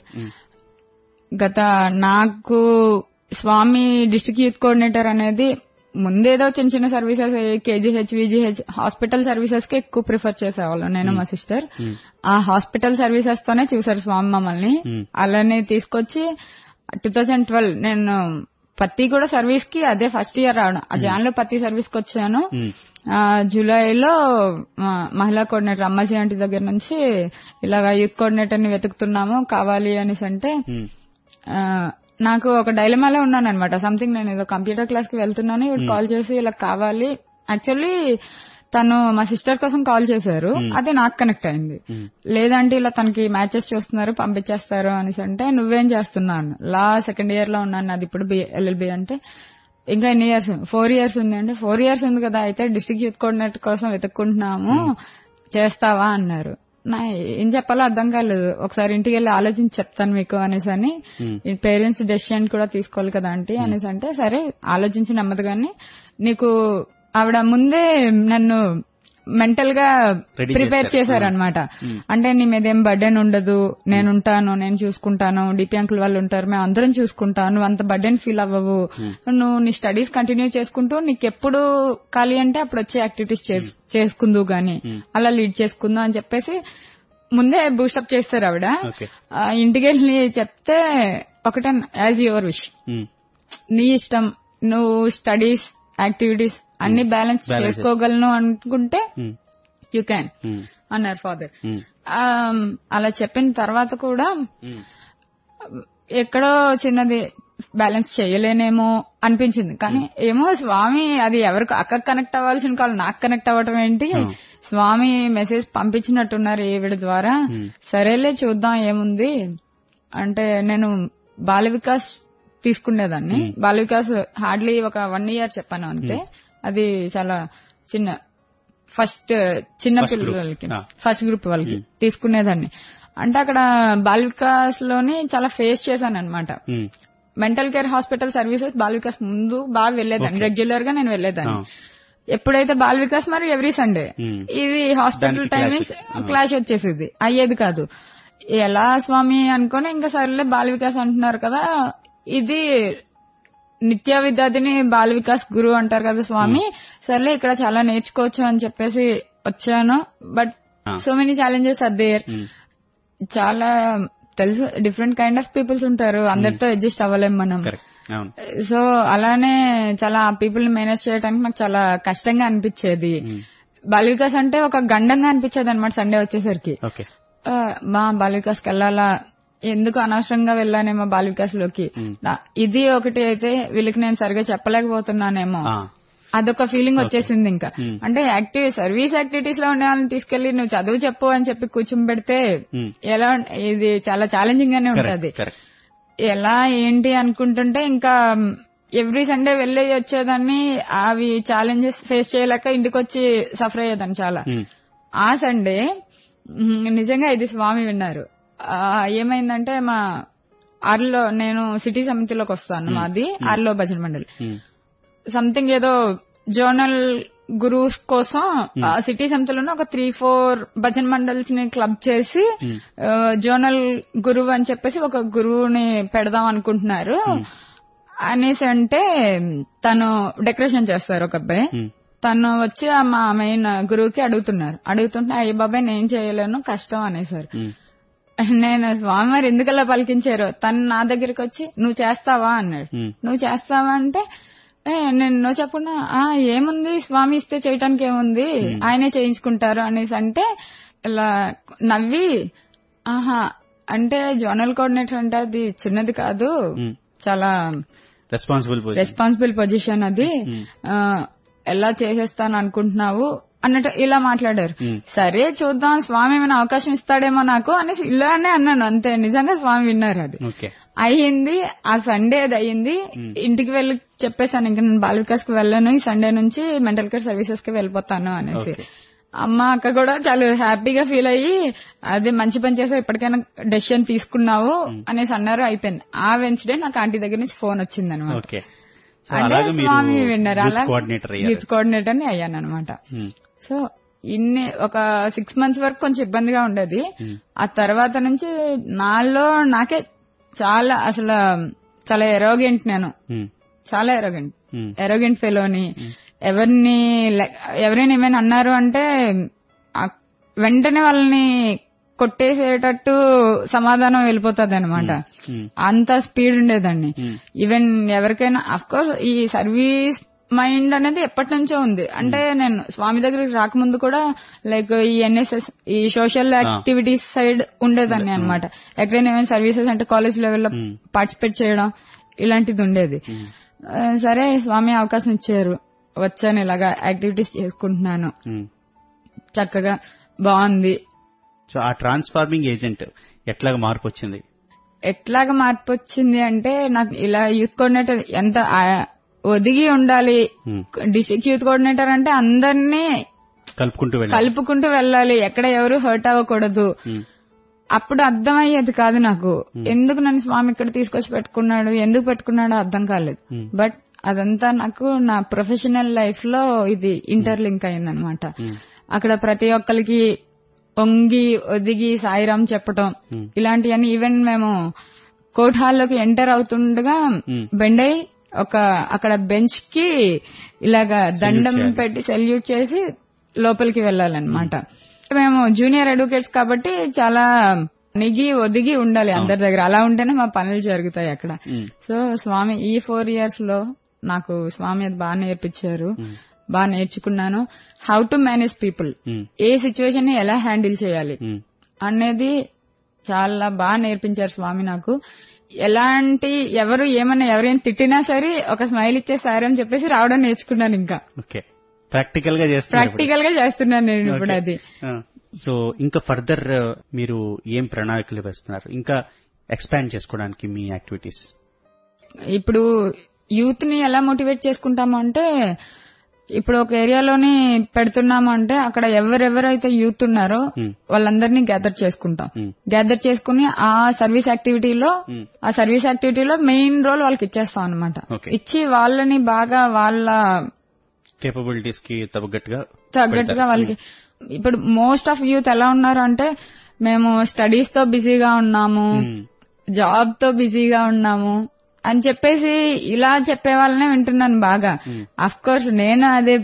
S4: గత నాకు స్వామి డిస్ట్రిక్ట్ యూత్ కోఆర్డినేటర్ అనేది ముందేదో చిన్న చిన్న services KGH VGH hospital services కి ఎక్కువ ప్రిఫర్ చేసేవాళ్ళం నేను మా సిస్టర్ ఆ హాస్పిటల్ సర్వీసెస్ తోనే చూసారు స్వామి మమ్మల్ని
S3: Hmm.
S4: అలానే తీసుకొచ్చి టూ థౌజండ్ ట్వెల్వ్ నేను పత్తి కూడా సర్వీస్ కి అదే ఫస్ట్ ఇయర్ రావడం ఆ జాన్ లో పత్తి సర్వీస్ కి వచ్చాను ఆ, జూలైలో ఆ, మహిళా కోఆర్డినేటర్ అమ్మాజీ ఆంటీ దగ్గర నుంచి ఇలాగ యూత్ కోఆర్డినేటర్ ని వెతుకుతున్నాము కావాలి అనేసి అంటే ఆ, నాకు ఒక డైలమాలో ఉన్నాను అనమాట సంథింగ్ నేను ఏదో కంప్యూటర్ క్లాస్ కి వెళ్తున్నాను ఇప్పుడు కాల్ చేసి ఇలా కావాలి యాక్చువల్లీ తను మా సిస్టర్ కోసం కాల్ చేశారు అది నాకు కనెక్ట్ అయింది లేదంటే ఇలా తనకి మ్యాచెస్ చూస్తున్నారు పంపించేస్తారు అనేసి అంటే నువ్వేం చేస్తున్నాను లా సెకండ్ ఇయర్ లో ఉన్నాను అది ఇప్పుడు ఎల్ఎల్బి అంటే ఇంకా ఎన్ని ఇయర్స్ ఫోర్ ఇయర్స్ ఉంది అంటే ఫోర్ ఇయర్స్ ఉంది కదా అయితే డిస్ట్రిక్ట్ యూత్ కోఆర్డినేటర్ కోసం వెతుక్కుంటున్నాము చేస్తావా అన్నారు నా ఏం చెప్పాలో అర్థం కాలేదు ఒకసారి ఇంటికి వెళ్ళి ఆలోచించి చెప్తాను మీకు అనేసి అని పేరెంట్స్ డెసిషన్ కూడా తీసుకోవాలి కదా ఆంటీ అనేసి అంటే సరే ఆలోచించి నెమ్మదిగానే నీకు ఆవిడ ముందే నన్ను మెంటల్ గా
S3: Ready
S4: ప్రిపేర్
S3: చేశారు.
S4: చేశారనమాట అంటే నీ మీద ఏం బర్డెన్ ఉండదు నేను ఉంటాను నేను చూసుకుంటాను డిపి అంకుల్ వాళ్ళు ఉంటారు మేము అందరం చూసుకుంటాను నువ్వు అంత బర్డెన్ ఫీల్ అవ్వవు నువ్వు నీ స్టడీస్ కంటిన్యూ చేసుకుంటూ నీకు ఎప్పుడు ఖాళీ అంటే అప్పుడు వచ్చే యాక్టివిటీస్ చేసుకుందు గాని అలా లీడ్ చేసుకుందాం అని చెప్పేసి ముందే బూస్టప్ చేస్తారు ఆవిడ
S3: ఓకే
S4: ఆ, ఇంటికి వెళ్ళి చెప్తే ఒకటే యాజ్ యువర్ విష్ నీ ఇష్టం నువ్వు స్టడీస్ యాక్టివిటీస్ అన్ని బ్యాలెన్స్
S3: Balance
S4: చేసుకోగలను అనుకుంటే యూ క్యాన్ అన్నారు ఫాదర్ అలా చెప్పిన తర్వాత కూడా ఎక్కడో చిన్నది బ్యాలెన్స్ చేయలేనేమో అనిపించింది కానీ ఏమో స్వామి అది ఎవరికి అక్కకు కనెక్ట్ అవ్వాల్సిన కాల్ నాకు కనెక్ట్ అవ్వటం ఏంటి స్వామి మెసేజ్ పంపించినట్టున్నారు ఈవిడ ద్వారా సరేలే చూద్దాం ఏముంది అంటే నేను బాల వికాస్ తీసుకునేదాన్ని బాల వికాస్ హార్డ్లీ ఒక వన్ ఇయర్ చెప్పాను అంతే అది చాలా చిన్న ఫస్ట్ చిన్న
S3: First group.
S4: పిల్లలకి
S3: Ah.
S4: ఫస్ట్ గ్రూప్ వాళ్ళకి తీసుకునేదాన్ని అంటే అక్కడ బాల్ వికాస్ లోని చాలా ఫేస్ చేశాను అనమాట mental care hospital services Bal Vikas ముందు బాగా వెళ్లేదాన్ని
S3: Okay.
S4: రెగ్యులర్ గా నేను వెళ్లేదాన్ని
S3: Ah.
S4: ఎప్పుడైతే బాల్ వికాస్ మరి ఎవ్రీ సండే
S3: Hmm.
S4: ఇది హాస్పిటల్
S3: దానికి
S4: టైమింగ్స్
S3: clash వచ్చేది.
S4: క్లాష్ వచ్చేసేది అయ్యేది కాదు ఎలా స్వామి అనుకొని ఇంకా సరేలే బాల వికాస్ అంటున్నారు కదా ఇది నిత్య విద్యార్థిని బాల వికాస్ గురు అంటారు కదా స్వామి సర్లే ఇక్కడ చాలా నేర్చుకోవచ్చు అని చెప్పేసి వచ్చాను but
S3: Ah.
S4: So many challenges are there
S3: Hmm.
S4: చాలా తెలుసు డిఫరెంట్ కైండ్ ఆఫ్ పీపుల్స్ ఉంటారు అందరితో అడ్జస్ట్ అవ్వలేం మనం
S3: కరెక్ట్ అవును
S4: సో అలానే చాలా పీపుల్ ని మేనేజ్ చేయడానికి నాకు చాలా కష్టంగా అనిపించేది బాలికాస్ అంటే ఒక గండంగా అనిపించేది అనమాట సండే వచ్చేసరికి
S3: ఓకే
S4: ఆ, మా బాలికాస్కి వెళ్ళాలా ఎందుకు అనవసరంగా వెళ్ళానేమో బాల వికాస్లోకి నా- ఇది ఒకటి అయితే వీళ్ళకి నేను సరిగా చెప్పలేకపోతున్నానేమో
S3: ఆ,
S4: అదొక ఫీలింగ్ వచ్చేసింది ఇంకా
S3: Hmm.
S4: అంటే యాక్టివ్ సర్వీస్ యాక్టివిటీస్ లో ఉండే వాళ్ళని తీసుకెళ్లి నువ్వు చదువు చెప్పు అని చెప్పి కూర్చుని పెడితే
S3: Hmm.
S4: ఎలా ఉం- ఇది చాలా ఛాలెంజింగ్ గానే ఉంటది
S3: కరెక్ట్ కరెక్ట్
S4: ఎలా ఏంటి అనుకుంటుంటే ఇంకా ఎవ్రీ సండే వెళ్ళి వచ్చేదాన్ని అవి ఛాలెంజెస్ ఫేస్ చేయలేక ఇంటికి వచ్చి సఫర్ అయ్యేదాన్ని చాలా
S3: ఉమ్,
S4: ఆ సండే మ్, నిజంగా ఇది స్వామి విన్నారు ఆ, ఏమైందంటే మా ఆర్లో నేను సిటీ సమితిలోకి వస్తాను మాది ఆర్లో భజన మండలి
S3: ఉమ్,
S4: సంథింగ్ ఏదో జోనల్ గురువుస్ కోసం ఆ సిటీ సమితిలోనే ఒక త్రీ ఫోర్ భజన్ మండల్స్ ని క్లబ్ చేసి ఆ, జోనల్ గురువు అని చెప్పేసి ఒక గురువుని పెడదాం అనుకుంటున్నారు అనేసి అంటే తను డెకరేషన్ చేస్తారు ఒక అబ్బాయి
S3: ఉమ్,
S4: తను వచ్చి ఆ మా మెయిన్ గురువుకి అడుగుతున్నారు అడుగుతుంటే అయ్య బాబాయ్ నేను చేయలేను కష్టం అనేసారు
S3: ఉమ్,
S4: నేను స్వామివారు ఎందుకలా పలికించారు తను నా దగ్గరికి వచ్చి నువ్వు చేస్తావా అన్నాడు
S3: ఉమ్,
S4: నువ్వు చేస్తావా అంటే "ఏ, నేను నువ్వు చెప్పకుండా ఆ ఏముంది స్వామి ఇస్తే చేయటానికి ఏముంది ఆయనే చేయించుకుంటారు అనేసి అంటే ఇలా నవ్వి ఆహా అంటే జోనల్ కోఆర్డినేటర్ అంటే అది చిన్నది కాదు
S3: ఉమ్.
S4: చాలా
S3: రెస్పాన్సిబుల్ పొజిషన్
S4: రెస్పాన్సిబుల్ పొజిషన్ అది ఆ, ఎలా చేసేస్తాను అనుకుంటున్నావు అన్నట్టు ఇలా మాట్లాడారు
S3: Hmm.
S4: సరే చూద్దాం స్వామి ఏమైనా అవకాశం ఇస్తాడేమో నాకు అనేసి ఇలానే అన్నాను అంతే నిజంగా స్వామి విన్నారు అది
S3: ఓకే
S4: అయ్యింది ఆ సండే అది అయ్యింది ఇంటికి వెళ్ళి చెప్పేశాను ఇంకా నేను బాల వికాస్ కి వెళ్ళాను ఈ సండే నుంచి మెంటల్ కేర్ సర్వీసెస్ కి వెళ్ళిపోతాను అనేసి
S3: Okay.
S4: అమ్మ అక్క కూడా చాలా హ్యాపీగా ఫీల్ అయ్యి అదే మంచి పని చేసావు ఇప్పటికైనా డెసిషన్ తీసుకున్నావు అనేసి అన్నారు అయిపోయింది ఆ వెన్స్డే నాకు ఆంటీ దగ్గర నుంచి ఫోన్ వచ్చింది అనమాట
S3: ఓకే సో
S4: అంటే
S3: అలాగే
S4: స్వామి
S3: మీరు
S4: విన్నారు
S3: యూత్
S4: అలా
S3: కోఆర్డినేటర్ అయ్యారు
S4: యూత్ కోఆర్డినేటర్ ని అయ్యాను అనమాట
S3: ఉమ్,
S4: సో ఇన్ని ఒక సిక్స్ మంత్స్ వరకు కొంచెం ఇబ్బందిగా ఉండేది ఆ తర్వాత నుంచి నాలో నాకే చాలా అసలు చాలా ఎరోగెంట్ నేను
S3: ఉమ్,
S4: చాలా ఎరోగెంట్
S3: ఉమ్,
S4: ఎరోగెంట్ ఫెలోని ఎవరిని లే- ఎవరైనా ఏమైనా అన్నారు అంటే ఆ వెంటనే వాళ్ళని కొట్టేసేటట్టు సమాధానం వెళ్ళిపోతుంది అనమాట
S3: ఉమ్,
S4: అంత స్పీడ్ ఉండేదండి
S3: ఉమ్,
S4: ఈవెన్ ఎవరికైనా అఫ్ కోర్స్ ఈ సర్వీస్ మైండ్ అనేది ఎప్పటి నుంచో ఉంది అంటే నేను స్వామి దగ్గరికి రాకముందు కూడా లైక్ ఈ ఎన్ఎస్ఎస్ ఈ సోషల్ యాక్టివిటీస్ సైడ్ ఉండేదాన్ని అనమాట ఎక్కడైనా ఏమైనా సర్వీసెస్ అంటే కాలేజ్ లెవెల్లో
S3: Hmm.
S4: పార్టిసిపేట్ చేయడం ఇలాంటిది ఉండేది
S3: ఉమ్,
S4: ఆ, సరే స్వామి అవకాశం ఇచ్చారు వచ్చాను ఇలాగా యాక్టివిటీస్ చేసుకుంటున్నాను
S3: ఉమ్.
S4: చక్కగా బాగుంది
S3: సో ఆ ట్రాన్స్ఫార్మింగ్ ఏజెంట్ ఎట్లాగా మార్పు వచ్చింది
S4: ఎట్లాగా మార్పు వచ్చింది అంటే నాకు ఇలా యూత్ కోఆర్డినేటర్ ఎంత ఆ, ఒదిగి ఉండాలి
S3: ఉమ్,
S4: డిస్ట్రిక్ట్ యూత్ కోఆర్డినేటర్ అంటే అందరినీ
S3: కలుపుకుంటూ వెళ్ళాలి
S4: కలుపుకుంటూ వెళ్ళాలి ఎక్కడ ఎవరు హర్ట్ అవ్వకూడదు
S3: ఉమ్,
S4: అప్పుడు అర్థమయ్యేది కాదు నాకు ఎందుకు నన్ను స్వామి ఇక్కడ తీసుకొచ్చి పెట్టుకున్నాడు ఎందుకు పెట్టుకున్నాడో అర్థం కాలేదు
S3: Hmm.
S4: బట్ అదంతా నాకు నా ప్రొఫెషనల్ లైఫ్ లో ఇది ఇంటర్లింక్ అయిందనమాట
S3: ఉమ్,
S4: అక్కడ ప్రతి ఒక్కరికి ఒంగి ఒదిగి సాయిరాం చెప్పటం
S3: Hmm.
S4: ఇలాంటివన్నీ ఈవెన్ మేము కోర్ట్ హాల్లోకి ఎంటర్ అవుతుండగా
S3: Hmm.
S4: బెండై ఒక అక్కడ బెంచ్ కి ఇలాగా దండం
S3: చేయాలి.
S4: పెట్టి సెల్యూట్ చేసి లోపలికి వెళ్ళాలన్నమాట మేము జూనియర్ అడ్వకేట్స్ కాబట్టి చాలా నిగి ఒదిగి ఉండాలి అందరి దగ్గర అలా ఉంటేనే మా పనులు జరుగుతాయి అక్కడ
S3: ఉమ్,
S4: సో స్వామి ఈ ఫోర్ ఇయర్స్ లో నాకు స్వామి అది బాగా నేర్పించారు బాగా నేర్చుకున్నాను how to manage people
S3: um,
S4: ఏ సిచ్యువేషన్ ని ఎలా హ్యాండిల్ చేయాలి
S3: ఉమ్,
S4: అనేది చాలా బాగా నేర్పించారు స్వామి నాకు ఎలాంటి ఎవరు ఏమన్నా ఎవరైనా తిట్టినా సరే ఒక స్మైల్ ఇచ్చేసారు అని చెప్పేసి రావడం నేర్చుకున్నాను ఇంకా
S3: ఓకే ప్రాక్టికల్ గా చేస్తున్నారు ఇప్పుడు.
S4: ప్రాక్టికల్ గా చేస్తున్నాను నేను ఇప్పుడు
S3: ఓకే.
S4: అది
S3: ఆ, సో ఇంకా ఫర్దర్ మీరు ఏం ప్రణాళికలు వేస్తున్నారు ఇంకా ఎక్స్పాండ్ చేసుకోవడానికి మీ యాక్టివిటీస్
S4: ఇప్పుడు యూత్ ని ఎలా మోటివేట్ చేసుకుంటాము అంటే ఇప్పుడు ఒక ఏరియాలోని పెడుతున్నాము అంటే అక్కడ ఎవరెవరైతే యూత్ ఉన్నారో
S3: Hmm.
S4: వాళ్ళందరినీ గ్యాదర్ చేసుకుంటాం
S3: Hmm.
S4: గ్యాదర్ చేసుకుని ఆ సర్వీస్ యాక్టివిటీలో
S3: Hmm.
S4: ఆ సర్వీస్ యాక్టివిటీలో మెయిన్ రోల్ వాళ్ళకి ఇచ్చేస్తాం అనమాట
S3: Okay.
S4: ఇచ్చి వాళ్ళని బాగా వాళ్ళ
S3: కేపబిలిటీస్ కి తగ్గట్టుగా
S4: తగ్గట్టుగా వాళ్ళకి ఇప్పుడు మోస్ట్ ఆఫ్ యూత్ ఎలా ఉన్నారు అంటే మేము స్టడీస్ తో బిజీగా ఉన్నాము
S3: ఉమ్,
S4: జాబ్ తో బిజీగా ఉన్నాము అని చెప్పేసి ఇలా చెప్పే వాళ్ళనే వింటున్నాను బాగా అఫ్ కోర్స్ నేను అదే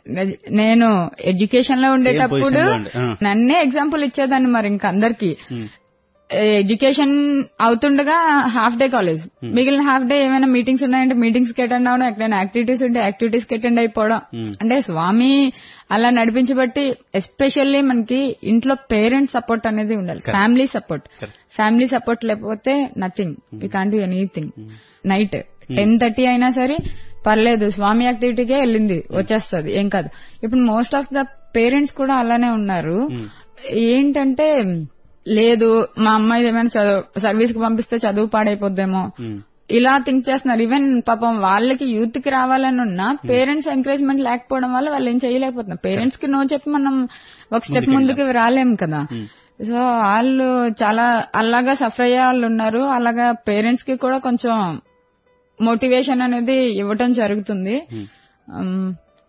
S4: నేను ఎడ్యుకేషన్ లో ఉండేటప్పుడు
S3: position లో ఉండే, ఆ.
S4: నన్నే ఎగ్జాంపుల్ ఇచ్చేదాన్ని మరి ఇంక అందరికి
S3: ఉమ్,
S4: ఎడ్యుకేషన్ అవుతుండగా హాఫ్ డే కాలేజ్ మిగిలిన హాఫ్ డే ఏమైనా మీటింగ్స్ ఉన్నాయంటే మీటింగ్స్ కి అటెండ్ అవడం ఎక్కడైనా యాక్టివిటీస్ ఉంటే యాక్టివిటీస్ కి అటెండ్ అయిపోవడం అంటే స్వామి అలా నడిపించబట్టి ఎస్పెషల్లీ మనకి ఇంట్లో పేరెంట్స్ సపోర్ట్ అనేది ఉండాలి ఫ్యామిలీ సపోర్ట్ ఫ్యామిలీ సపోర్ట్ లేకపోతే nothing we can't do anything night ten thirty అయినా సరే పర్లేదు స్వామి యాక్టివిటీకే వెళ్ళింది వచ్చేస్తుంది ఏం కాదు ఇప్పుడు మోస్ట్ ఆఫ్ ద పేరెంట్స్ కూడా అలానే ఉన్నారు ఏంటంటే లేదు మా అమ్మాయి ఏమైనా చదువు సర్వీస్ కి పంపిస్తే చదువు పాడైపోద్దేమో ఇలా థింక్ చేస్తున్నారు ఈవెన్ పాపం వాళ్ళకి యూత్ కి రావాలని ఉన్నా పేరెంట్స్ ఎంకరేజ్మెంట్ లేకపోవడం వల్ల వాళ్ళు ఏం చేయలేకపోతున్నారు పేరెంట్స్ కి నో చెప్పి మనం ఒక స్టెప్ ముందుకు రాలేం కదా సో వాళ్ళు చాలా అలాగా సఫర్ అయ్యే వాళ్ళు ఉన్నారు అలాగా పేరెంట్స్ కి కూడా కొంచెం మోటివేషన్ అనేది ఇవ్వటం జరుగుతుంది Um,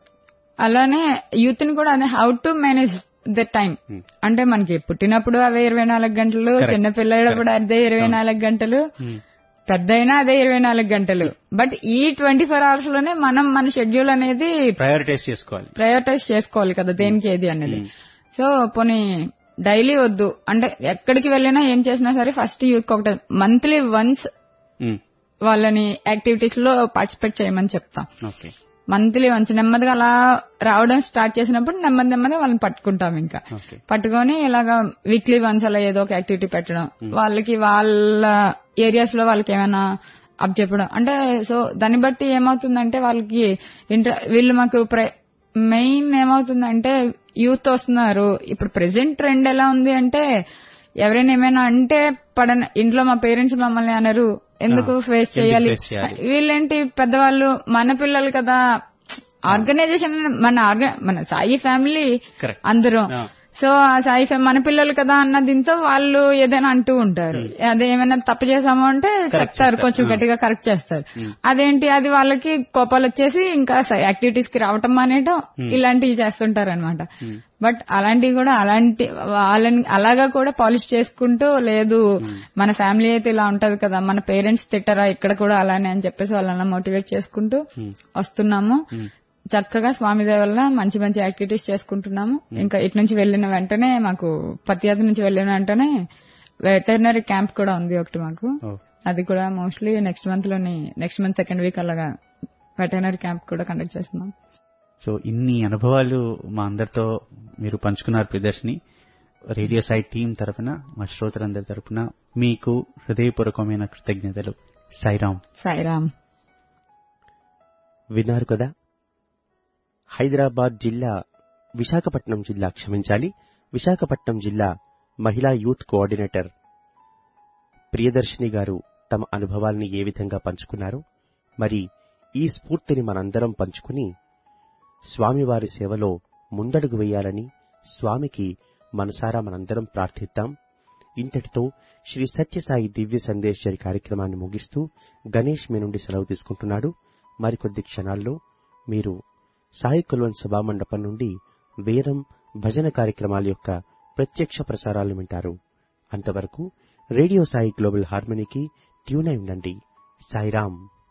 S4: అలానే యూత్ ని కూడా అదే how to manage the time అంటే మనకి పుట్టినప్పుడు అవే ఇరవై నాలుగు గంటలు చిన్న పిల్లలప్పుడు అదే ఇరవై నాలుగు గంటలు పెద్ద అయినా అదే ఇరవై నాలుగు గంటలు బట్ ఈ ట్వంటీ ఫోర్ అవర్స్ లోనే మనం మన షెడ్యూల్ అనేది
S3: ప్రయారిటైజ్ చేసుకోవాలి
S4: ప్రయారిటైజ్ చేసుకోవాలి కదా దేనికి ఏది అనేది సో పోనీ డైలీ వద్దు అంటే ఎక్కడికి వెళ్ళినా ఏం చేసినా సరే ఫస్ట్ యూత్ ఒకటి మంత్లీ వన్స్
S3: ఉమ్,
S4: వాళ్ళని యాక్టివిటీస్ లో పార్టిసిపేట్ చేయమని చెప్తాం
S3: ఓకే
S4: మంత్లీ వన్స్ నెమ్మదిగా అలా రావడం స్టార్ట్ చేసినప్పుడు నెమ్మది నెమ్మదిగా వాళ్ళని పట్టుకుంటాం ఇంకా
S3: ఓకే
S4: పట్టుకొని ఇలాగా వీక్లీ వన్స్ అలా ఏదో ఒక యాక్టివిటీ పెట్టడం వాళ్ళకి వాళ్ళ ఏరియాస్ లో వాళ్ళకి ఏమైనా అప్ చెప్పడం అంటే సో దాన్ని బట్టి ఏమవుతుందంటే వాళ్ళకి ఇంట్ర వీళ్ళు మాకు మెయిన్ ఏమవుతుందంటే యూత్ వస్తున్నారు ఇప్పుడు ప్రెసెంట్ ట్రెండ్ ఎలా ఉంది అంటే ఎవరైనా ఏమైనా అంటే పడన ఇంట్లో మా పేరెంట్స్ మమ్మల్ని అనరు ఎందుకు
S3: ఆ,
S4: ఫేస్
S3: ఎందుకు
S4: చేయాలి
S3: face చేయాలి?
S4: వీళ్ళేంటి పెద్దవాళ్ళు మన పిల్లలు కదా ఆర్గనైజేషన్ మన ఆర్గ- మన సాయి ఫ్యామిలీ
S3: Correct.
S4: అందరం
S3: ఆ.
S4: సో ఆ సాయి ఫ్యామిలీ మన పిల్లలు కదా అన్న దీంతో వాళ్ళు ఏదైనా అంటూ ఉంటారు అదే ఏమైనా తప్పు చేసామో అంటే చెప్తారు కొంచెం గట్టిగా కరెక్ట్ చేస్తారు అదేంటి అది వాళ్ళకి కోపాలు వచ్చేసి ఇంకా యాక్టివిటీస్ కి రావటం మానేయటం ఇలాంటివి చేస్తుంటారు అనమాట బట్ అలాంటివి కూడా అలాంటి వాళ్ళని అలాగా కూడా పాలిష్ చేసుకుంటూ లేదు మన ఫ్యామిలీ అయితే ఇలా ఉంటది కదా మన పేరెంట్స్ తిట్టరా ఇక్కడ కూడా అలానే అని చెప్పేసి వాళ్ళని మోటివేట్ చేసుకుంటూ వస్తున్నాము చక్కగా స్వామి దయ వల్ల మంచి మంచి యాక్టివిటీస్ చేసుకుంటున్నాము ఇంకా ఇటు నుంచి వెళ్ళిన వెంటనే మాకు పతియాత్ర నుంచి వెళ్ళిన వెంటనే వెటర్నరీ క్యాంప్ కూడా ఉంది ఒకటి మాకు
S3: ఓ,
S4: అది కూడా మోస్ట్లీ నెక్స్ట్ మంత్ లోని నెక్స్ట్ మంత్ సెకండ్ వీక్ అలాగా వెటర్నరీ క్యాంప్ కూడా కండక్ట్ చేస్తున్నాం
S3: సో ఇన్ని అనుభవాలు మా అందరితో మీరు పంచుకున్నారు ప్రియదర్శిని రేడియో సైట్ టీం తరఫున మా శ్రోతలందరి తరఫున మీకు హృదయపూర్వకమైన కృతజ్ఞతలు సాయిరాం
S4: సాయిరామ్
S1: విన్నారు కదా హైదరాబాద్ జిల్లా విశాఖపట్నం జిల్లా క్షమించాలి విశాఖపట్నం జిల్లా మహిళా యూత్ కోఆర్డినేటర్ ప్రియదర్శిని గారు తమ అనుభవాల్ని ఏ విధంగా పంచుకున్నారు మరి ఈ స్ఫూర్తిని మనందరం పంచుకుని స్వామివారి సేవలో ముందడుగు వేయాలని స్వామికి మనసారా మనందరం ప్రార్థిద్దాం ఇంతటితో శ్రీ సత్యసాయి దివ్య సందేశ్వరి కార్యక్రమాన్ని ముగిస్తూ గణేష్ మీ నుండి సెలవు తీసుకుంటున్నాడు మరికొద్ది క్షణాల్లో మీరు సాయి కుల్వన్ సభామండపం నుండి వేరం భజన కార్యక్రమాల యొక్క ప్రత్యక్ష ప్రసారాలు వింటారు అంతవరకు రేడియో సాయి గ్లోబల్ హార్మనీకి ట్యూన్ అయి ఉండండి సాయిరాం